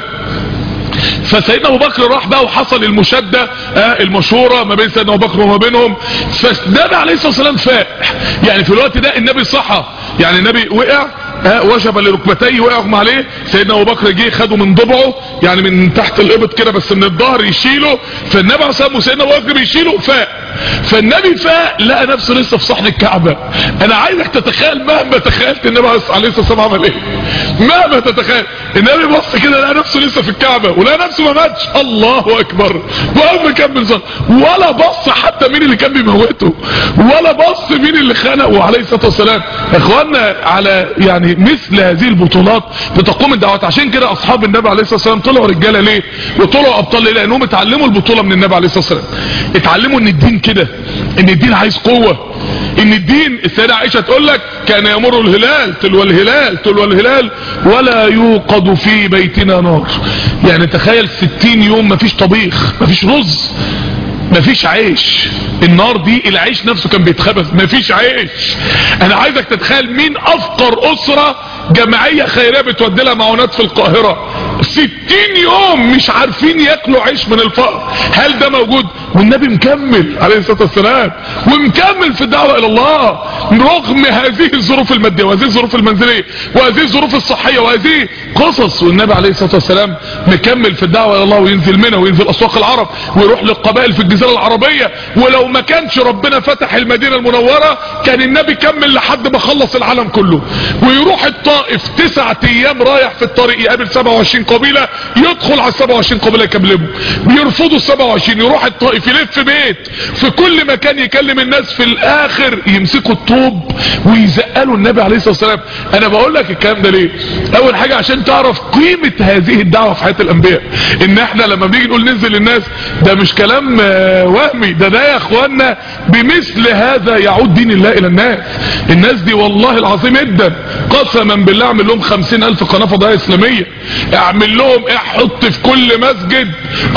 [SPEAKER 2] فسيدنا ابو بكر راح بقى وحصل المشادة آه المشورة ما بين سيدنا ابو بكر وما بينهم فالنبي عليه الصلاة والسلام فاق يعني في الوقت ده النبي صحى يعني النبي وقع آه وجب لركبتيه وقع اغمى عليه سيدنا ابو بكر جه خده من ضبعه يعني من تحت الابط كده بس من الظهر يشيله فالنبي عليه الصلاه والسلام وسيدنا ابو بكر بيشيله فاق فالنبي فاق لقى نفسه لسه في صحن الكعبه انا عايزك تتخيل مهما تخيلت النبي عليه الصلاه والسلام عمل ايه مهما تتخيل النبي بص كده لقى نفسه لسه في الكعبه ولقى نفسه ما ماتش الله اكبر وقام مكمل صلاه ولا بص حتى مين اللي كان بيموته ولا بص مين اللي خنقه عليه الصلاه والسلام اخواننا على يعني مثل هذه البطولات بتقوم الدعوات عشان كده اصحاب النبي عليه الصلاه والسلام طلعوا رجاله ليه وطلعوا ابطال ليه لانهم اتعلموا البطوله من النبي عليه الصلاه والسلام اتعلموا ان الدين كده ان الدين عايز قوه ان الدين السيدة عائشة تقول لك كان يمر الهلال تلو الهلال تلو الهلال ولا يوقد في بيتنا نار يعني تخيل ستين يوم مفيش طبيخ مفيش رز مفيش عيش النار دي العيش نفسه كان بيتخبز مفيش عيش انا عايزك تتخيل مين افقر اسرة جمعية خيرية بتودي لها معونات في القاهرة ستين يوم مش عارفين ياكلوا عيش من الفقر هل ده موجود والنبي مكمل عليه الصلاة والسلام ومكمل في الدعوة الى الله رغم هذه الظروف المادية وهذه الظروف المنزلية وهذه الظروف الصحية وهذه قصص والنبي عليه الصلاة والسلام مكمل في الدعوة الى الله وينزل منها وينزل اسواق العرب ويروح للقبائل في الجزيرة العربية ولو ما كانش ربنا فتح المدينة المنورة كان النبي كمل لحد ما خلص العالم كله ويروح الطائف تسعة ايام رايح في الطريق يقابل 27 قبيلة يدخل على 27 قبيلة يكلمه بيرفضوا ال 27 يروح الطائف يلف بيت في كل مكان يكلم الناس في الاخر يمسكوا الطوب ويزقلوا النبي عليه الصلاة والسلام انا بقول لك الكلام ده ليه اول حاجة عشان تعرف قيمة هذه الدعوة في حياة الانبياء ان احنا لما بنيجي نقول ننزل للناس ده مش كلام آه، وهمي ده ده يا اخوانا بمثل هذا يعود دين الله الى الناس الناس دي والله العظيم جدا قسما بالله اعمل لهم خمسين الف قناة فضائية اسلامية اعمل لهم ايه حط في كل مسجد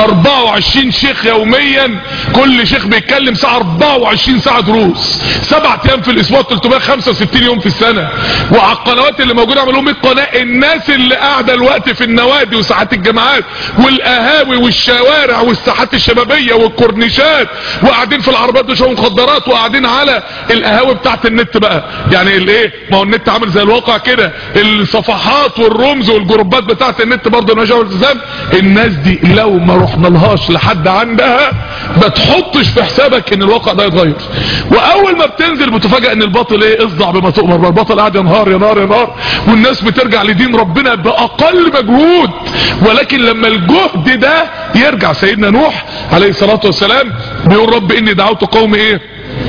[SPEAKER 2] 24 شيخ يوميا كل شيخ بيتكلم ساعة 24 ساعة دروس سبعة ايام في الاسبوع 365 يوم في السنة وعلى القنوات اللي موجودة اعمل لهم 100 قناة الناس اللي قاعدة الوقت في النوادي وساحات الجامعات والقهاوي والشوارع والساحات الشبابية والكورنيشات وقاعدين في العربيات بيشربوا مخدرات وقاعدين على القهاوي بتاعت النت بقى يعني الايه ما هو النت عامل زي الواقع كده الصفحات والرمز والجروبات بتاعت النت برضه نجا والتزام الناس دي لو ما رحنا لهاش لحد عندها ما تحطش في حسابك ان الواقع ده يتغير واول ما بتنزل بتفاجئ ان الباطل ايه اصدع بما تؤمر بقى الباطل قاعد ينهار ينهار ينهار والناس بترجع لدين ربنا باقل مجهود ولكن لما الجهد ده يرجع سيدنا نوح عليه الصلاه والسلام بيقول رب اني دعوت قومي ايه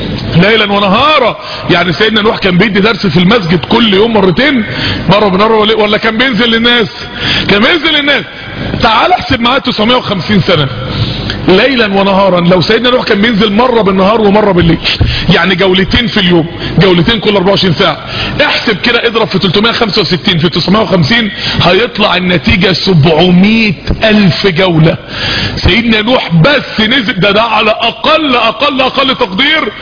[SPEAKER 2] ليلا ونهارا يعني سيدنا نوح كان بيدي درس في المسجد كل يوم مرتين مرة بنهار ولا ولا كان بينزل للناس كان بينزل للناس تعال احسب معاه 950 سنة ليلا ونهارا لو سيدنا نوح كان بينزل مرة بالنهار ومرة بالليل يعني جولتين في اليوم جولتين كل 24 ساعة احسب كده اضرب في 365 في 950 هيطلع النتيجة 700 الف جولة سيدنا نوح بس نزل ده ده على اقل اقل اقل تقدير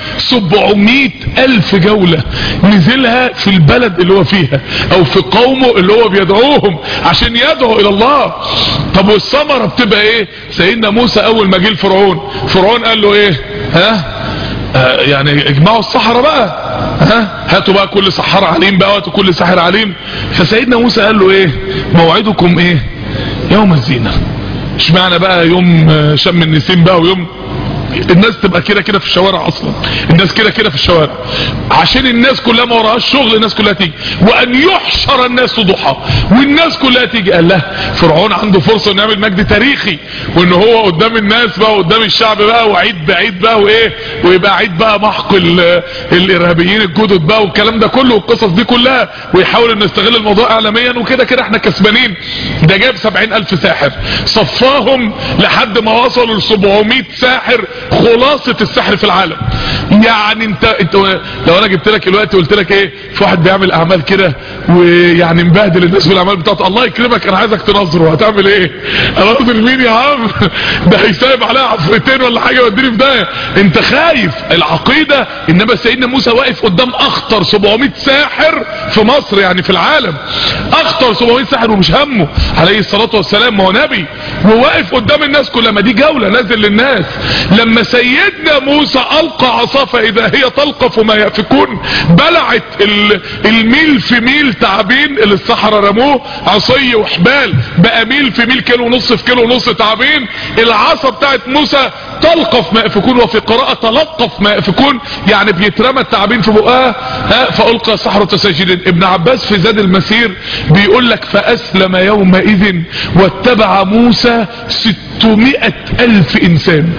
[SPEAKER 2] 700 الف جولة نزلها في البلد اللي هو فيها او في قومه اللي هو بيدعوهم عشان يدعو الى الله طب والثمرة بتبقى ايه سيدنا موسى اول ما جه الفرعون فرعون قال له ايه ها آه يعني اجمعوا الصحراء بقى ها هاتوا بقى كل سحار عليم بقى هاتوا كل ساحر عليم فسيدنا موسى قال له ايه موعدكم ايه يوم الزينة اشمعنى بقى يوم آه، شم النسيم بقى ويوم الناس تبقى كده كده في الشوارع اصلا الناس كده كده في الشوارع عشان الناس كلها ما وراهاش شغل الناس كلها تيجي وان يحشر الناس ضحى والناس كلها تيجي قال له فرعون عنده فرصه انه يعمل مجد تاريخي وان هو قدام الناس بقى وقدام الشعب بقى وعيد بعيد بقى وايه ويبقى عيد بقى محق ال- الارهابيين الجدد بقى والكلام ده كله والقصص دي كلها ويحاول انه يستغل الموضوع اعلاميا وكده كده احنا كسبانين ده جاب 70 الف ساحر صفاهم لحد ما وصلوا ل 700 ساحر خلاصة السحر في العالم يعني انت انت لو انا جبت لك الوقت وقلت لك ايه في واحد بيعمل اعمال كده ويعني مبهدل الناس بالاعمال بتاعته الله يكرمك انا عايزك تنظره هتعمل ايه انظر مين يا عم ده هيسايب عليها عفرتين ولا حاجه واديني في ده انت خايف العقيده انما سيدنا موسى واقف قدام اخطر 700 ساحر في مصر يعني في العالم اخطر 700 ساحر ومش همه عليه الصلاه والسلام ما هو نبي وواقف قدام الناس كلها ما دي جوله نازل للناس لما سيدنا موسى القى عصا فاذا هي تلقف ما يافكون بلعت ال- الميل في ميل تعابين اللي الصحراء رموه عصي وحبال بقى ميل في ميل كيلو ونص في كيلو ونص تعابين العصا بتاعت موسى تلقف ما يافكون وفي قراءة تلقف ما يافكون يعني بيترمى التعابين في بقها ها فألقى سحرة ساجدين ابن عباس في زاد المسير بيقول لك فأسلم يومئذ واتبع موسى ستمائة ألف إنسان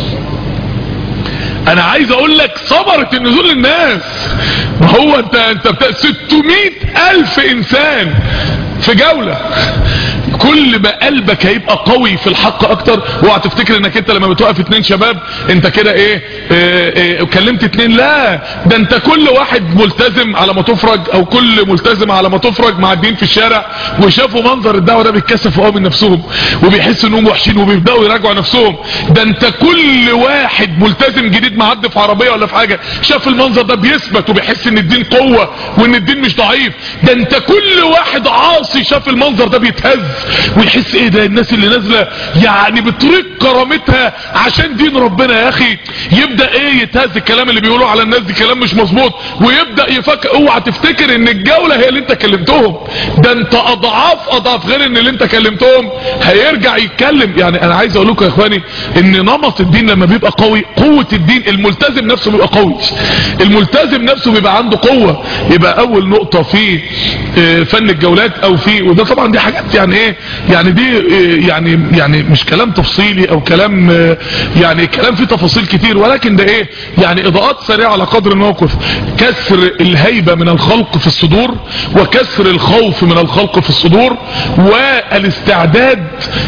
[SPEAKER 2] انا عايز اقول لك ثمرة النزول للناس ما هو انت انت بتا... 600 الف انسان في جولة كل ما قلبك هيبقى قوي في الحق اكتر اوعى تفتكر انك انت لما بتوقف اتنين شباب انت كده ايه, إيه, إيه كلمت اتنين لا ده انت كل واحد ملتزم على ما تفرج او كل ملتزم على ما تفرج معديين في الشارع وشافوا منظر الدعوه ده بيتكسفوا قوي من نفسهم وبيحسوا انهم وحشين وبيبداوا يراجعوا نفسهم ده انت كل واحد ملتزم جديد معدي في عربيه ولا في حاجه شاف المنظر ده بيثبت وبيحس ان الدين قوه وان الدين مش ضعيف ده انت كل واحد عاصي شاف المنظر ده بيتهز ويحس ايه ده الناس اللي نازله يعني بتريق كرامتها عشان دين ربنا يا اخي يبدا ايه يتهز الكلام اللي بيقولوا على الناس دي كلام مش مظبوط ويبدا يفكر اوعى تفتكر ان الجوله هي اللي انت كلمتهم ده انت اضعاف اضعاف غير ان اللي انت كلمتهم هيرجع يتكلم يعني انا عايز اقول لكم يا اخواني ان نمط الدين لما بيبقى قوي قوه الدين الملتزم نفسه بيبقى قوي الملتزم نفسه بيبقى عنده قوه يبقى اول نقطه في آه، فن الجولات او في وده طبعا دي حاجات يعني ايه يعني دي آه، يعني يعني مش كلام تفصيلي او كلام آه، يعني كلام فيه تفاصيل كتير ولكن ده ايه يعني اضاءات سريعه على قدر الموقف كسر الهيبه من الخلق في الصدور وكسر الخوف من الخلق في الصدور والاستعداد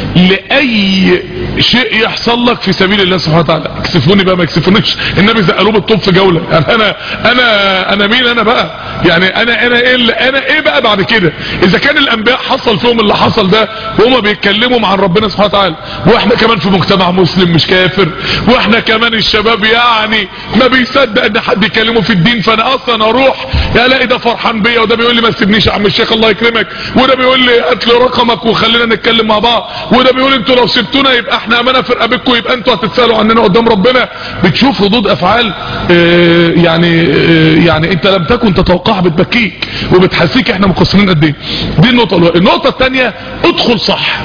[SPEAKER 2] لاي شيء يحصل لك في سبيل الله سبحانه وتعالى اكسفوني بقى ما يكسفونيش النبي زقلوه بالطوب في جوله يعني انا انا انا مين انا بقى يعني انا انا ايه اللي انا ايه بقى بعد كده اذا كان الانبياء حصل فيهم اللي حصل ده وهم بيتكلموا عن ربنا سبحانه وتعالى واحنا كمان في مجتمع مسلم مش كافر واحنا كمان الشباب يعني ما بيصدق ان حد يكلمه في الدين فانا اصلا اروح يا الاقي ده فرحان بيا وده بيقول لي ما تسيبنيش يا عم الشيخ الله يكرمك وده بيقول لي هات لي رقمك وخلينا نتكلم مع بعض وده بيقول انتوا لو سبتونا يبقى احنا امانه في رقبتكم يبقى انتوا هتتسالوا عننا قدام ربنا بتشوف ردود افعال آه، يعني آه، يعني انت لم تكن تتوقعها بتبكيك وبتحسيك احنا مقصرين قد ايه دي النقطه الأولى. النقطه الثانيه ادخل صح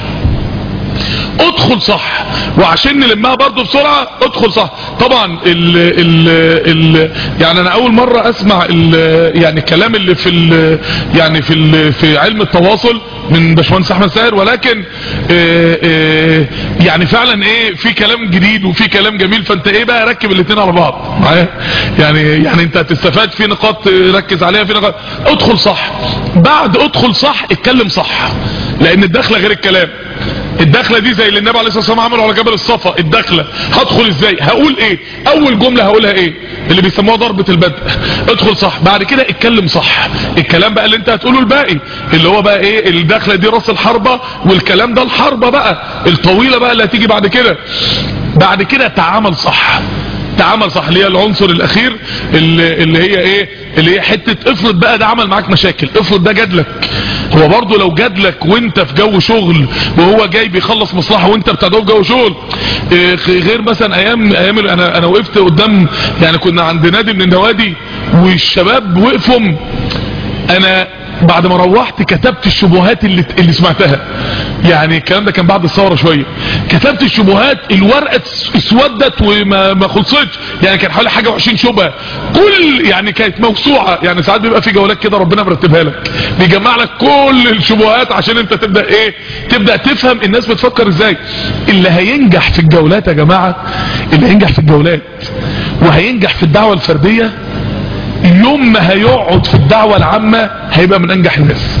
[SPEAKER 2] ادخل صح وعشان نلمها برضو بسرعة ادخل صح طبعا ال ال ال يعني انا اول مرة اسمع ال يعني الكلام اللي في ال يعني في ال في علم التواصل من باشمهندس احمد ساهر ولكن آه، آه، يعني فعلا ايه في كلام جديد وفي كلام جميل فانت ايه بقى ركب الاثنين على بعض معايا يعني يعني انت هتستفاد في نقاط ركز عليها في نقاط ادخل صح بعد ادخل صح اتكلم صح لان الدخله غير الكلام الدخله دي زي اللي النبي عليه الصلاه والسلام عمله على جبل الصفا الدخله هدخل ازاي هقول ايه اول جمله هقولها ايه اللي بيسموها ضربه البدء ادخل صح بعد كده اتكلم صح الكلام بقى اللي انت هتقوله الباقي اللي هو بقى ايه الدخله دي راس الحربه والكلام ده الحربه بقى الطويله بقى اللي هتيجي بعد كده بعد كده تعامل صح تعامل صح اللي هي العنصر الاخير اللي, اللي هي ايه اللي هي حتة افرض بقى ده عمل معاك مشاكل افرض ده جادلك هو برضه لو جادلك وانت في جو شغل وهو جاي بيخلص مصلحة وانت بتدعوه في جو شغل إيه غير مثلا ايام ايام انا انا وقفت قدام يعني كنا عند نادي من النوادي والشباب وقفوا انا بعد ما روحت كتبت الشبهات اللي اللي سمعتها يعني الكلام ده كان بعد الثوره شويه كتبت الشبهات الورقه اسودت وما ما خلصتش يعني كان حوالي حاجه و20 شبهه كل يعني كانت موسوعه يعني ساعات بيبقى في جولات كده ربنا مرتبها لك بيجمع لك كل الشبهات عشان انت تبدا ايه تبدا تفهم الناس بتفكر ازاي اللي هينجح في الجولات يا جماعه اللي هينجح في الجولات وهينجح في الدعوه الفرديه يوم ما هيقعد في الدعوة العامة هيبقى من انجح الناس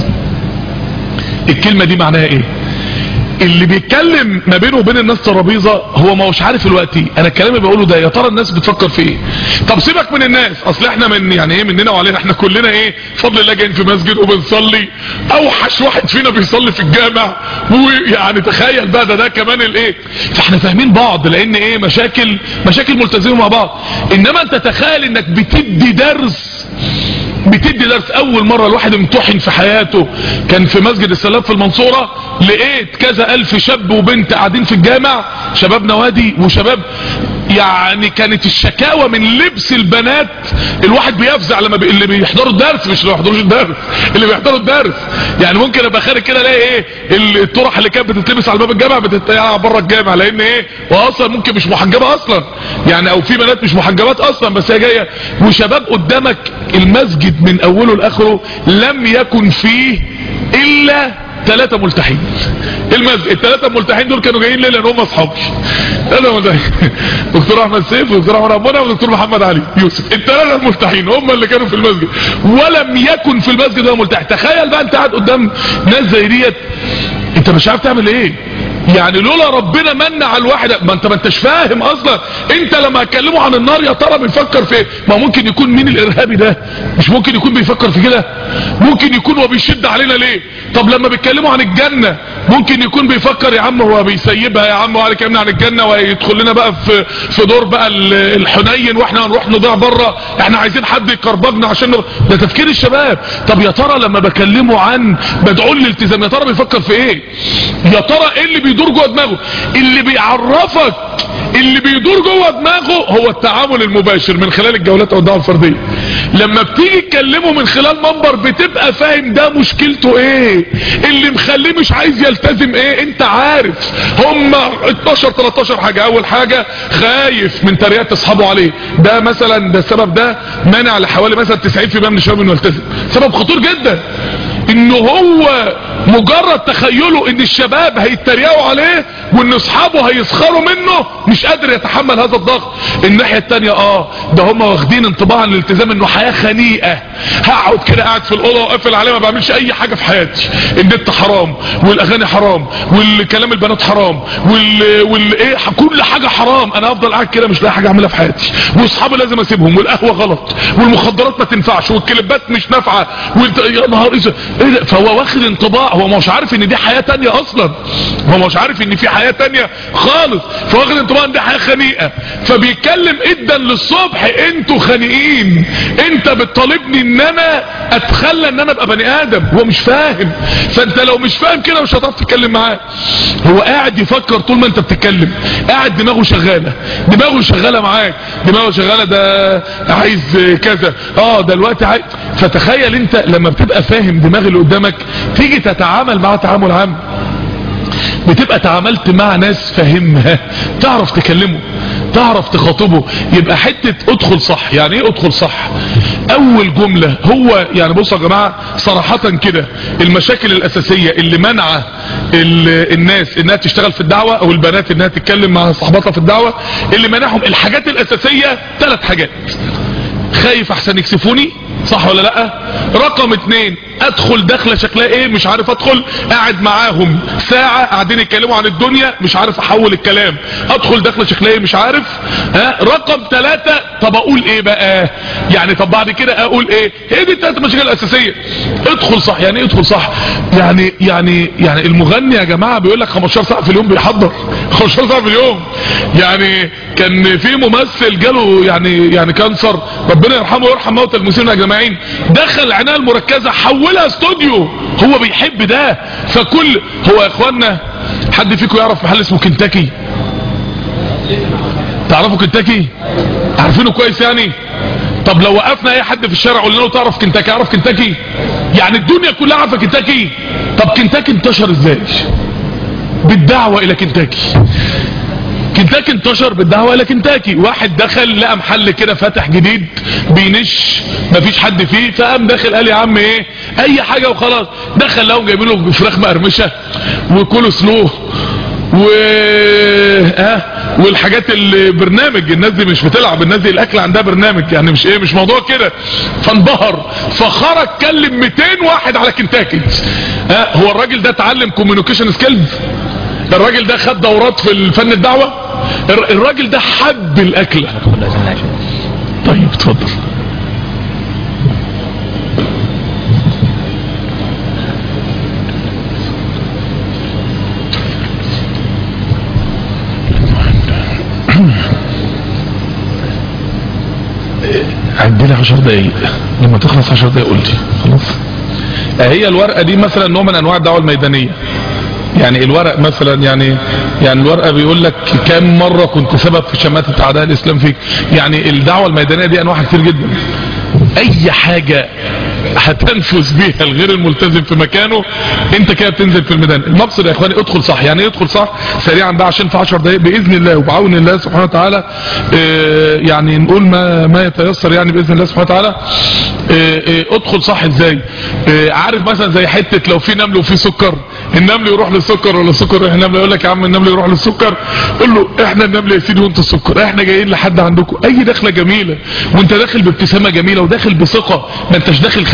[SPEAKER 2] الكلمة دي معناها ايه اللي بيتكلم ما بينه وبين الناس ترابيزه هو ما هوش عارف الوقت انا الكلام اللي بقوله ده يا ترى الناس بتفكر في ايه طب سيبك من الناس اصل احنا من يعني ايه مننا وعلينا احنا كلنا ايه فضل الله جايين في مسجد وبنصلي اوحش واحد فينا بيصلي في الجامع ويعني تخيل بقى ده ده كمان الايه فاحنا فاهمين بعض لان ايه مشاكل مشاكل ملتزمين مع بعض انما انت تخيل انك بتدي درس بتدي درس اول مرة الواحد امتحن في حياته كان في مسجد السلام في المنصورة لقيت كذا الف شاب وبنت قاعدين في الجامع شباب نوادي وشباب يعني كانت الشكاوى من لبس البنات الواحد بيفزع لما بي... اللي بيحضروا الدرس مش اللي ما بيحضروش الدرس اللي بيحضروا الدرس يعني ممكن ابقى خارج كده الاقي ايه الطرح اللي كانت بتتلبس على باب الجامع بتتقع بره الجامع لان ايه واصلا ممكن مش محجبه اصلا يعني او في بنات مش محجبات اصلا بس هي جايه وشباب قدامك المسجد من اوله لاخره لم يكن فيه الا ثلاثة ملتحين المسجد الثلاثة ملتحين دول كانوا جايين ليه لان هم اصحابي ثلاثة ملتحين دكتور احمد سيف ودكتور احمد ربنا ودكتور محمد علي يوسف الثلاثة الملتحين هم اللي كانوا في المسجد ولم يكن في المسجد ده ملتحي تخيل بقى انت قاعد قدام ناس زي ديت انت مش عارف تعمل ايه يعني لولا ربنا من على الواحد ما انت ما انتش فاهم اصلا انت لما هتكلموا عن النار يا ترى بيفكر في ايه ما ممكن يكون مين الارهابي ده مش ممكن يكون بيفكر في كده ممكن يكون هو بيشد علينا ليه طب لما بيتكلموا عن الجنة ممكن يكون بيفكر يا عم هو بيسيبها يا عم وعلى كلامنا عن الجنة ويدخل لنا بقى في في دور بقى ال- الحنين واحنا هنروح نضيع بره احنا عايزين حد يكربجنا عشان نر... ده تفكير الشباب طب يا ترى لما بكلمه عن بدعو الالتزام يا ترى بيفكر في ايه يا ترى ايه اللي بيدور جوه دماغه اللي بيعرفك اللي بيدور جوه دماغه هو التعامل المباشر من خلال الجولات او الدعوه الفرديه لما بتيجي تكلمه من خلال منبر بتبقى فاهم ده مشكلته ايه اللي مخليه مش عايز يلتزم ايه انت عارف هم 12 13 حاجه اول حاجه خايف من تريقه اصحابه عليه ده مثلا ده السبب ده مانع لحوالي مثلا 90% من الشباب انه يلتزم سبب خطير جدا ان هو مجرد تخيله ان الشباب هيتريقوا عليه وان اصحابه هيسخروا منه مش قادر يتحمل هذا الضغط الناحية التانية اه ده هم واخدين انطباع عن الالتزام انه حياة خنيئة هقعد كده قاعد في الاوضه واقفل عليه ما بعملش اي حاجة في حياتي النت حرام والاغاني حرام والكلام البنات حرام وال والايه كل حاجة حرام انا افضل قاعد كده مش لاقي حاجة اعملها في حياتي واصحابي لازم اسيبهم والقهوة غلط والمخدرات ما تنفعش والكليبات مش نافعة وانت يا نهار اسود ايه ده فهو واخد انطباع هو مش عارف ان دي حياة تانية اصلا هو مش عارف ان في حياة تانية خالص فواخد انطباع ان دي حياة خنيئة فبيتكلم ادا للصبح انتوا خانقين انت بتطالبني ان انا اتخلى ان انا ابقى بني ادم هو مش فاهم فانت لو مش فاهم كده مش هتعرف تتكلم معاه هو قاعد يفكر طول ما انت بتتكلم قاعد دماغه شغالة دماغه شغالة معاك دماغه شغالة ده عايز كذا اه ده الوقت عايز فتخيل انت لما بتبقى فاهم دماغ اللي قدامك تيجي تتعامل معاه تعامل عام بتبقى تعاملت مع ناس فاهمها تعرف تكلمه تعرف تخاطبه يبقى حتة ادخل صح يعني ايه ادخل صح اول جملة هو يعني بصوا يا جماعة صراحة كده المشاكل الاساسية اللي منع الناس انها تشتغل في الدعوة او البنات انها تتكلم مع صحباتها في الدعوة اللي منعهم الحاجات الاساسية ثلاث حاجات خايف احسن يكسفوني صح ولا لا رقم اتنين ادخل دخلة شكلها ايه مش عارف ادخل قاعد معاهم ساعة قاعدين يتكلموا عن الدنيا مش عارف احول الكلام ادخل دخلة شكلها ايه مش عارف ها رقم ثلاثة طب اقول ايه بقى يعني طب بعد كده اقول ايه هي دي الثلاث مشاكل الاساسية ادخل صح يعني ايه ادخل صح يعني يعني يعني المغني يا جماعة بيقول لك 15 ساعة في اليوم بيحضر 15 ساعة في اليوم يعني كان في ممثل جاله يعني يعني كانسر ربنا يرحمه ويرحم موتى المسلمين اجمعين دخل العناية المركزة حولها استوديو هو بيحب ده فكل هو يا اخوانا حد فيكم يعرف محل اسمه كنتاكي تعرفوا كنتاكي عارفينه كويس يعني طب لو وقفنا اي حد في الشارع قلنا له تعرف كنتاكي عارف كنتاكي يعني الدنيا كلها عارفه كنتاكي طب كنتاكي انتشر ازاي بالدعوة الى كنتاكي كنتاكي انتشر بالدعوة الى كنتاكي واحد دخل لقى محل كده فاتح جديد بينش مفيش حد فيه فقام داخل قال يا عم ايه اي حاجة وخلاص دخل لهم جايبين له فراخ مقرمشة وكله سلو و اه والحاجات اللي برنامج الناس دي مش بتلعب الناس دي الاكل عندها برنامج يعني مش ايه مش موضوع كده فانبهر فخرج كلم 200 واحد على كنتاكي اه هو الراجل ده اتعلم كوميونيكيشن سكيلز الراجل ده خد دورات في الفن الدعوة الراجل ده حب الاكلة طيب اتفضل عدي لي 10 دقايق لما تخلص 10 دقايق قلتي خلاص هي الورقة دي مثلا نوع من انواع الدعوة الميدانية يعني الورق مثلا يعني يعني الورقة بيقول لك كم مرة كنت سبب في شماتة اعداء الاسلام فيك يعني الدعوة الميدانية دي انواع كتير جدا اي حاجة هتنفذ بيها الغير الملتزم في مكانه انت كده بتنزل في الميدان المقصد يا اخواني ادخل صح يعني ايه ادخل صح سريعا بقى عشان في 10 دقايق باذن الله وبعون الله سبحانه وتعالى اه يعني نقول ما ما يتيسر يعني باذن الله سبحانه وتعالى اه اه ادخل صح ازاي عارف مثلا زي حته لو في نمل وفي سكر النمل يروح للسكر ولا السكر يروح النمل يقول لك يا عم النمل يروح للسكر قول له احنا النمل يا سيدي وانت السكر احنا جايين لحد عندكم اي دخله جميله وانت داخل بابتسامه جميله وداخل بثقه ما انتش داخل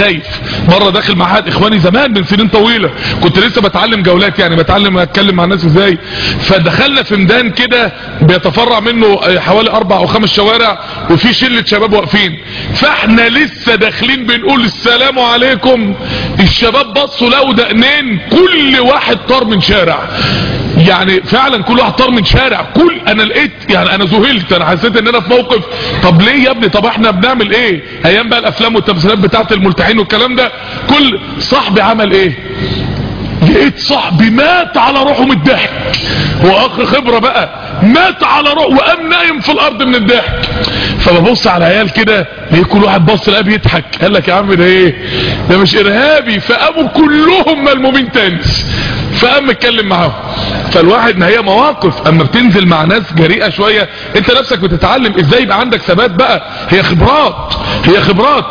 [SPEAKER 2] خايف مره داخل مع احد اخواني زمان من سنين طويله كنت لسه بتعلم جولات يعني بتعلم اتكلم مع الناس ازاي فدخلنا في ميدان كده بيتفرع منه حوالي اربع او خمس شوارع وفي شله شباب واقفين فاحنا لسه داخلين بنقول السلام عليكم الشباب بصوا لقوا دقنين كل واحد طار من شارع يعني فعلا كل واحد طار من شارع كل انا لقيت يعني انا ذهلت انا حسيت ان انا في موقف طب ليه يا ابني طب احنا بنعمل ايه ايام بقى الافلام والتمثيلات بتاعت الملتحين والكلام ده كل صاحبي عمل ايه لقيت صاحبي مات على روحه من الضحك هو اخ خبرة بقى مات على روحه وقام نايم في الارض من الضحك فببص على عيال كده لقيت كل واحد بص لقاه بيضحك قال لك يا عم ده ايه ده مش ارهابي فقاموا كلهم ملمومين تاني فقام اتكلم معاهم فالواحد ما هي مواقف اما بتنزل مع ناس جريئة شوية انت نفسك بتتعلم ازاي يبقى عندك ثبات بقى هي خبرات هي خبرات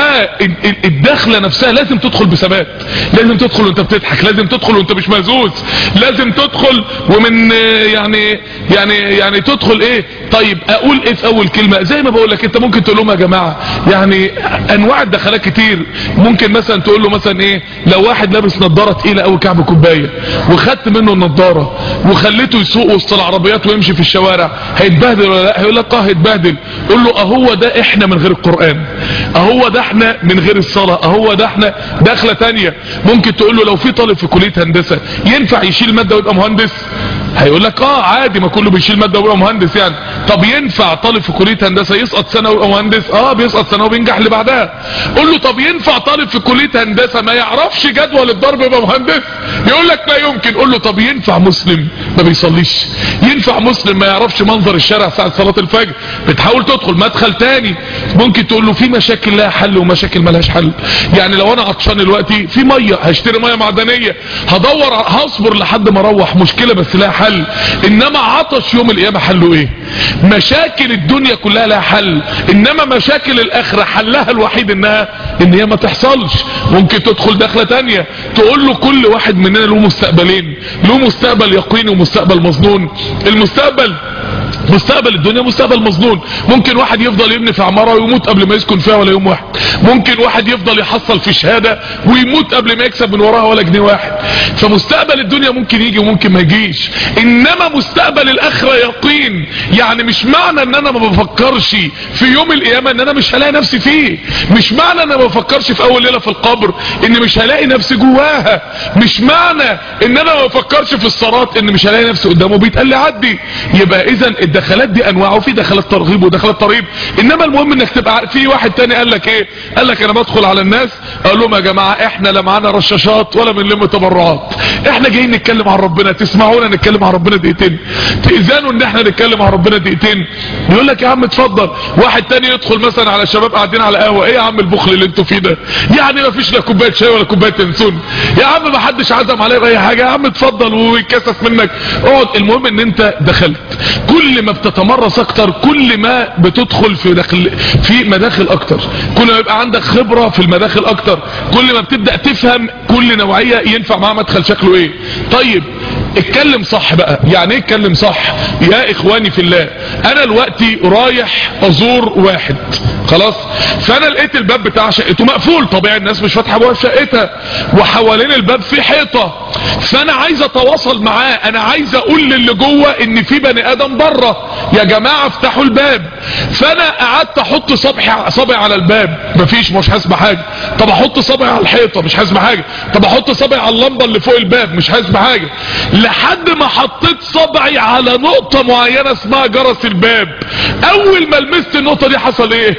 [SPEAKER 2] فالدخلة نفسها لازم تدخل بثبات لازم تدخل وانت بتضحك لازم تدخل وانت مش مهزوز لازم تدخل ومن يعني يعني يعني تدخل ايه طيب اقول ايه في اول كلمة زي ما بقول لك انت ممكن تقول لهم يا جماعة يعني انواع الدخلات كتير ممكن مثلا تقول له مثلا ايه لو واحد لابس نظارة تقيلة قوي كعب كوباية وخدت منه النظارة وخليته يسوق وسط العربيات ويمشي في الشوارع هيتبهدل ولا لا هيقول لك اه هيتبهدل قول له اهو ده احنا من غير القرآن اهو ده احنا من غير الصلاة اهو ده احنا دخلة تانية ممكن تقول له لو في طالب في كلية هندسة ينفع يشيل مادة ويبقى مهندس هيقول لك اه عادي ما كله بيشيل مادة ويبقى مهندس يعني طب ينفع طالب في كلية هندسة يسقط سنة ويبقى مهندس اه بيسقط سنة وبينجح اللي بعدها قول له طب ينفع طالب في كلية هندسة ما يعرفش جدول الضرب يبقى مهندس يقول لك لا يمكن قول له طب ينفع مسلم ما بيصليش ينفع مسلم ما يعرفش منظر الشارع ساعة صلاة الفجر بتحاول تدخل مدخل تاني ممكن تقول له في مشاكل لها حل ومشاكل ملهاش حل يعني لو انا عطشان دلوقتي في مية هشتري مية معدنية هدور هصبر لحد ما اروح مشكلة بس لها حل انما عطش يوم القيامة حله ايه مشاكل الدنيا كلها لها حل انما مشاكل الاخرة حلها الوحيد انها ان هي ما تحصلش ممكن تدخل دخلة تانية تقول له كل واحد مننا له مستقبلين له مستقبل يقيني ومستقبل مظنون المستقبل مستقبل الدنيا مستقبل مظنون ممكن واحد يفضل يبني في عمارة ويموت قبل ما يسكن فيها ولا يوم واحد ممكن واحد يفضل يحصل في شهادة ويموت قبل ما يكسب من وراها ولا جنيه واحد فمستقبل الدنيا ممكن يجي وممكن ما يجيش انما مستقبل الاخرة يقين يعني مش معنى ان انا ما بفكرش في يوم القيامة ان انا مش هلاقي نفسي فيه مش معنى ان انا ما بفكرش في اول ليلة في القبر ان مش هلاقي نفسي جواها مش معنى ان انا ما بفكرش في الصلاة ان مش هلاقي نفسي قدامه بيتقال لي عدي يبقى اذا الدخلات دي انواع وفي دخلات ترغيب ودخلات ترهيب انما المهم انك تبقى في واحد تاني قال لك ايه قال لك انا بدخل على الناس اقول لهم يا جماعه احنا لا معانا رشاشات ولا بنلم تبرعات احنا جايين نتكلم عن ربنا تسمعونا نتكلم عن ربنا دقيقتين تاذنوا ان احنا نتكلم عن ربنا دقيقتين يقول لك يا عم اتفضل واحد تاني يدخل مثلا على شباب قاعدين على قهوه ايه يا عم البخل اللي انتوا فيه ده يعني ما فيش لا كوبايه شاي ولا كوبايه ينسون يا عم ما حدش عزم عليا باي حاجه يا عم اتفضل ويكسف منك اقعد المهم ان انت دخلت كل ما بتتمرس اكتر كل ما بتدخل في داخل في مداخل اكتر كل ما يبقى عندك خبرة في المداخل اكتر كل ما بتبدأ تفهم كل نوعية ينفع معها مدخل شكله ايه طيب اتكلم صح بقى يعني ايه اتكلم صح يا اخواني في الله انا دلوقتي رايح ازور واحد خلاص فانا لقيت الباب بتاع شقته مقفول طبيعي الناس مش فاتحه ابواب شقتها وحوالين الباب في حيطه فانا عايز اتواصل معاه انا عايز اقول للي جوه ان في بني ادم بره يا جماعه افتحوا الباب فانا قعدت احط صبعي صبعي على الباب مفيش مش حاسس بحاجه طب احط صبعي على الحيطه مش حاسس بحاجه طب احط صبعي على اللمبه اللي فوق الباب مش حاسس بحاجه لحد ما حطيت صبعي على نقطه معينه اسمها جرس الباب اول ما لمست النقطه دي حصل ايه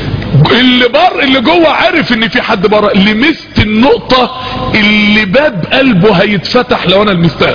[SPEAKER 2] اللي بر اللي جوه عارف ان في حد بره لمست النقطة اللي باب قلبه هيتفتح لو انا لمستها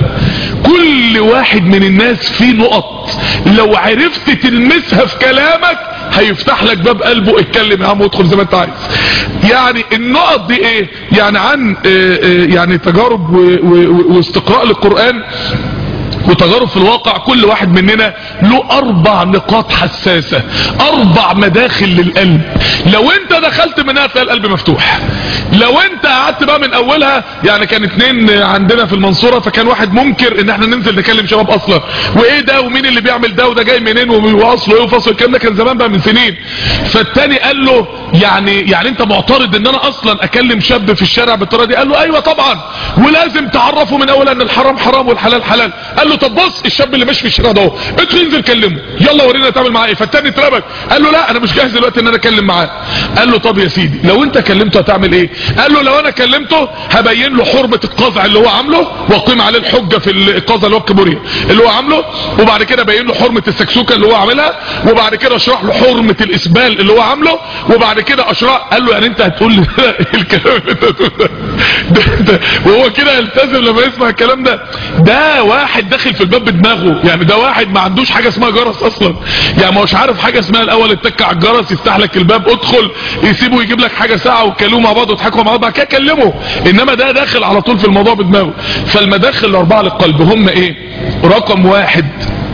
[SPEAKER 2] كل واحد من الناس فيه نقط لو عرفت تلمسها في كلامك هيفتح لك باب قلبه اتكلم يا عم وادخل زي ما انت عايز يعني النقط دي ايه يعني عن اه اه يعني تجارب واستقراء للقرآن وتجارب في الواقع كل واحد مننا له اربع نقاط حساسة اربع مداخل للقلب لو انت دخلت منها تلاقي القلب مفتوح لو انت قعدت بقى من اولها يعني كان اتنين عندنا في المنصورة فكان واحد منكر ان احنا ننزل نكلم شباب اصلا وايه ده ومين اللي بيعمل ده وده جاي منين واصله ايه وفصله الكلام ده كان زمان بقى من سنين فالتاني قال له يعني يعني انت معترض ان انا اصلا اكلم شاب في الشارع بالطريقه دي قال له ايوه طبعا ولازم تعرفه من اول ان الحرام حرام والحلال حلال قال له طب بص الشاب اللي ماشي في الشارع ده اهو ادخل انزل كلمه يلا ورينا تعمل معاه ايه فالتاني اتربك قال له لا انا مش جاهز دلوقتي ان انا اتكلم معاه قال له طب يا سيدي لو انت كلمته هتعمل ايه قال له لو انا كلمته هبين له حرمه القزع اللي هو عامله واقيم عليه الحجه في القزع اللي هو الكبوريا اللي هو عامله وبعد كده ابين له حرمه السكسوكه اللي هو عاملها وبعد كده اشرح له حرمه الاسبال اللي هو عامله وبعد كده اشرح قال له يعني انت هتقول لي الكلام اللي انت هتقوله ده, ده, ده وهو كده يلتزم لما يسمع الكلام ده ده واحد داخل في الباب بدماغه يعني ده واحد ما عندوش حاجه اسمها جرس اصلا يعني ما هوش عارف حاجه اسمها الاول اتك على الجرس يفتح لك الباب ادخل يسيبه يجيب لك حاجه ساعه وتكلموا مع بعض وتضحكوا مع بعض بعد كده كلمه انما ده داخل على طول في الموضوع بدماغه فالمداخل الاربعه للقلب هم ايه رقم واحد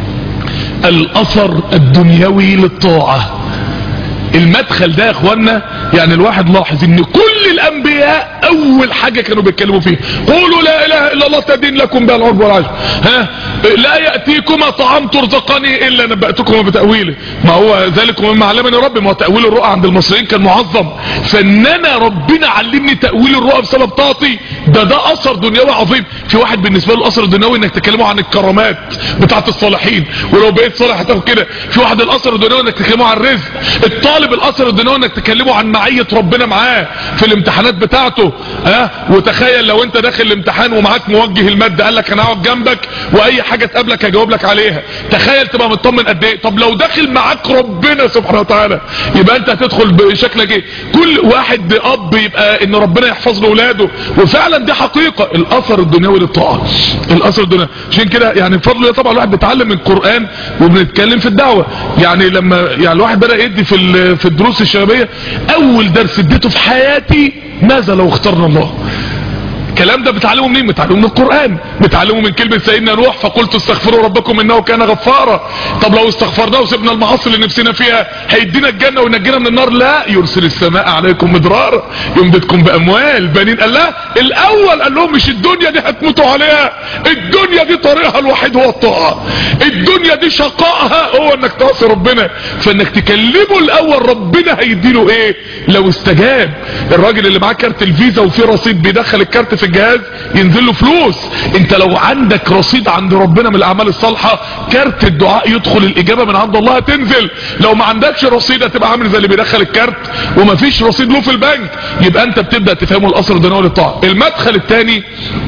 [SPEAKER 2] الاثر الدنيوي للطاعه المدخل ده يا اخوانا يعني الواحد لاحظ ان كل الانبياء اول حاجة كانوا بيتكلموا فيها قولوا لا اله الا الله تدين لكم بها العرب والعجم ها لا يأتيكما طعام ترزقني الا نبأتكم بتأويله ما هو ذلك مما علمني ربي ما هو تأويل الرؤى عند المصريين كان معظم فان انا ربنا علمني تأويل الرؤى بسبب طاعتي ده ده اثر دنيوي عظيم في واحد بالنسبة له الاثر الدنيوي انك تكلموا عن الكرامات بتاعت الصالحين ولو بقيت صالح هتاخد كده في واحد الاثر الدنيوي انك تكلموا عن الرزق الطالب الاثر الدنيوي انك تكلموا عن معية ربنا معاه في الامتحانات بتاعته ها وتخيل لو انت داخل الامتحان ومعاك موجه المادة قال لك انا هقعد جنبك واي حاجة تقابلك هجاوب لك عليها تخيل تبقى مطمن قد ايه طب لو داخل معاك ربنا سبحانه وتعالى يبقى انت هتدخل بشكلك ايه كل واحد اب يبقى ان ربنا يحفظ له اولاده وفعلا دي حقيقة الاثر الدنيوي للطاعة الاثر الدنيوي عشان كده يعني بفضل طبعا الواحد بيتعلم القرآن وبنتكلم في الدعوة يعني لما يعني الواحد بدأ يدي في في الدروس الشبابية اول درس اديته في حياتي ماذا لو اخترنا الله الكلام ده بتعلمه منين بتعلمه من القرآن بتعلمه من كلمة سيدنا نوح فقلت استغفروا ربكم انه كان غفارا طب لو استغفرناه وسيبنا المعاصي اللي نفسنا فيها هيدينا الجنة وينجينا من النار لا يرسل السماء عليكم مدرارا يمددكم باموال بنين قال لا الاول قال لهم مش الدنيا دي هتموتوا عليها الدنيا دي طريقها الوحيد هو الطاعة الدنيا دي شقائها هو انك تعصي ربنا فانك تكلمه الاول ربنا هيديله ايه لو استجاب الراجل اللي معاه كارت الفيزا وفيه رصيد بيدخل الكارت في الجهاز ينزل له فلوس انت لو عندك رصيد عند ربنا من الاعمال الصالحة كارت الدعاء يدخل الاجابة من عند الله هتنزل لو ما عندكش رصيد هتبقى عامل زي اللي بيدخل الكارت ومفيش رصيد له في البنك يبقى انت بتبدأ تفهمه الاثر الدنيوي للطاعة المدخل الثاني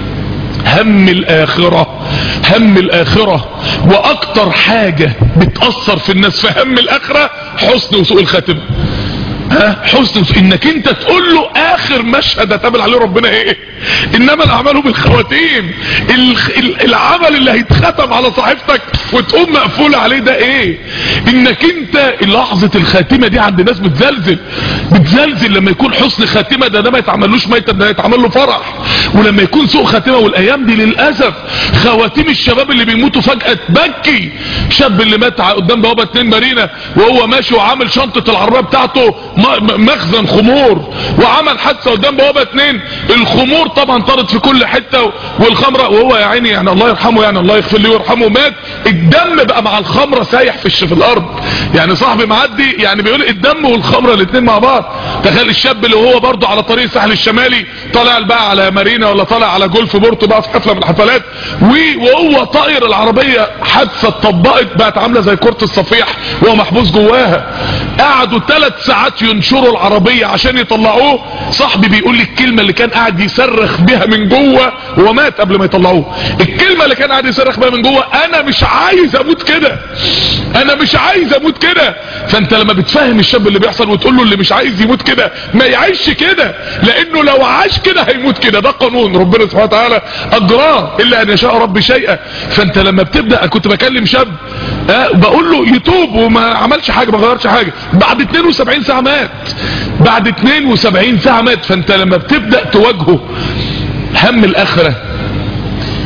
[SPEAKER 2] هم الاخرة هم الاخرة واكتر حاجة بتأثر في الناس في هم الاخرة حسن وسوء الخاتمة ها حسن وسوء انك انت تقول له اخر مشهد هتقابل عليه ربنا ايه انما الاعمال بالخواتيم العمل اللي هيتختم على صحيفتك وتقوم مقفول عليه ده ايه انك انت لحظة الخاتمة دي عند ناس بتزلزل بتزلزل لما يكون حسن خاتمة ده ده ما يتعملوش ميتة ده يتعمل له فرح ولما يكون سوء خاتمة والايام دي للاسف خواتيم الشباب اللي بيموتوا فجأة تبكي شاب اللي مات قدام بوابة اتنين مارينا وهو ماشي وعامل شنطة العربية بتاعته مخزن خمور وعمل حادثة قدام بوابة اتنين الخمور طبعا طارت في كل حتة والخمرة وهو يا عيني يعني الله يرحمه يعني الله يغفر له ويرحمه مات الدم بقى مع الخمرة سايح في في الارض يعني صاحبي معدي يعني بيقول الدم والخمرة الاتنين مع بعض تخيل الشاب اللي هو برضه على طريق الساحل الشمالي طالع بقى على مارينا ولا طالع على جولف بورتو بقى في حفلة من الحفلات وهو طائر العربية حادثة اتطبقت بقت عاملة زي كرة الصفيح وهو محبوس جواها قعدوا ثلاث ساعات ينشروا العربية عشان يطلعوه صاحبي بيقول لي الكلمة اللي كان قاعد يصرخ بها من جوه وهو مات قبل ما يطلعوه الكلمة اللي كان قاعد يصرخ بها من جوه انا مش عايز اموت كده انا مش عايز اموت كده فانت لما بتفهم الشاب اللي بيحصل وتقول له اللي مش عايز يموت كده ما يعيش كده لانه لو عاش كده هيموت كده ده قانون ربنا سبحانه وتعالى اجراه الا ان يشاء ربي شيئا فانت لما بتبدا كنت بكلم شاب أه بقول له يتوب وما عملش حاجه ما غيرش حاجه بعد 72 ساعه مات بعد 72 ساعه مات فانت لما بتبدا تواجهه هم الاخره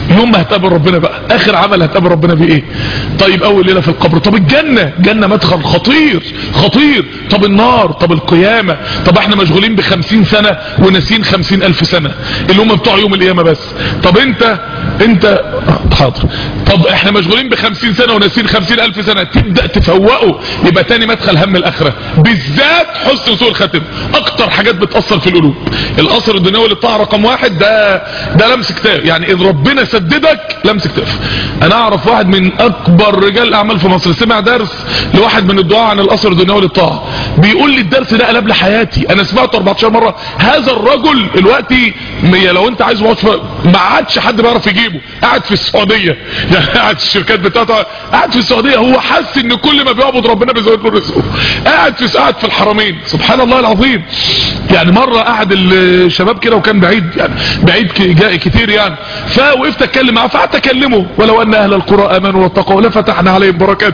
[SPEAKER 2] يوم ما هتقابل ربنا بقى اخر عمل هتقابل ربنا بيه ايه طيب اول ليله في القبر طب الجنه جنه مدخل خطير خطير طب النار طب القيامه طب احنا مشغولين بخمسين سنه وناسين خمسين الف سنه اللي هم بتوع يوم القيامه بس طب انت انت حاضر طب احنا مشغولين بخمسين سنه وناسين خمسين الف سنه تبدا تفوقوا يبقى تاني مدخل هم الاخره بالذات حسن سوء الختم اكتر حاجات بتاثر في القلوب الاثر الدنيوي للطاعه رقم واحد ده ده لمس كتاب يعني ان ربنا سددك لمس كتاف انا اعرف واحد من اكبر رجال اعمال في مصر سمع درس لواحد من الدعاء عن الاثر الدنيوي للطاعه بيقول لي الدرس ده قلب لي حياتي انا سمعته 14 مره هذا الرجل دلوقتي لو انت عايز ما عادش حد بيعرف يجيبه قاعد في السعوديه يعني قاعد في الشركات بتاعته قاعد في السعوديه هو حس ان كل ما بيعبد ربنا بيزود له رزقه قاعد في قاعد في الحرمين سبحان الله العظيم يعني مره قعد الشباب كده وكان بعيد يعني بعيد كتير يعني فوقفت اتكلم معاه فقعدت اكلمه ولو ان اهل القرى امنوا واتقوا لفتحنا عليهم بركات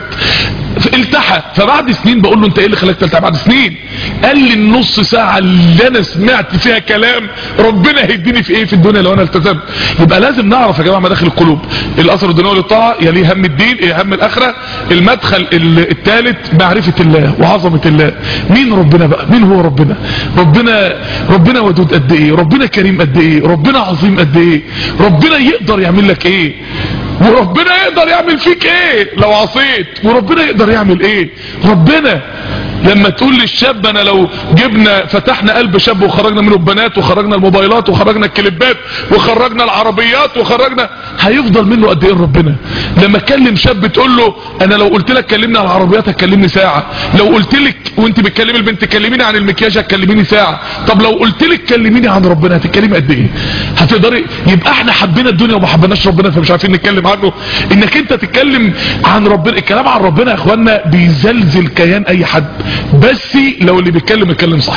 [SPEAKER 2] التحى فبعد سنين بقول له انت ايه اللي خلاك تلتحى بعد سنين قال لي النص ساعة اللي انا سمعت فيها كلام ربنا هيديني في ايه في الدنيا لو انا التزمت يبقى لازم نعرف يا جماعة مداخل القلوب الاثر الدنيوي للطاعة يليه هم الدين ايه هم الاخرة المدخل الثالث معرفة الله وعظمة الله مين ربنا بقى مين هو ربنا ربنا ربنا ودود قد ايه ربنا كريم قد ايه ربنا عظيم قد ايه ربنا يقدر يعمل لك ايه وربنا يقدر يعمل فيك ايه لو عصيت وربنا يقدر يعمل ايه ربنا لما تقول للشاب انا لو جبنا فتحنا قلب شاب وخرجنا منه البنات وخرجنا الموبايلات وخرجنا الكليبات وخرجنا العربيات وخرجنا هيفضل منه قد ايه ربنا لما تكلم شاب تقول له انا لو قلت لك كلمني عن العربيات هتكلمني ساعة لو قلت لك وانت بتكلمي البنت كلميني عن المكياج هتكلميني ساعة طب لو قلت لك كلميني عن ربنا هتتكلمي قد ايه هتقدري يبقى احنا حبينا الدنيا وما حبيناش ربنا فمش عارفين نتكلم عنه انك انت تتكلم عن ربنا الكلام عن ربنا يا اخوانا بيزلزل كيان اي حد بس لو اللي بيتكلم يتكلم صح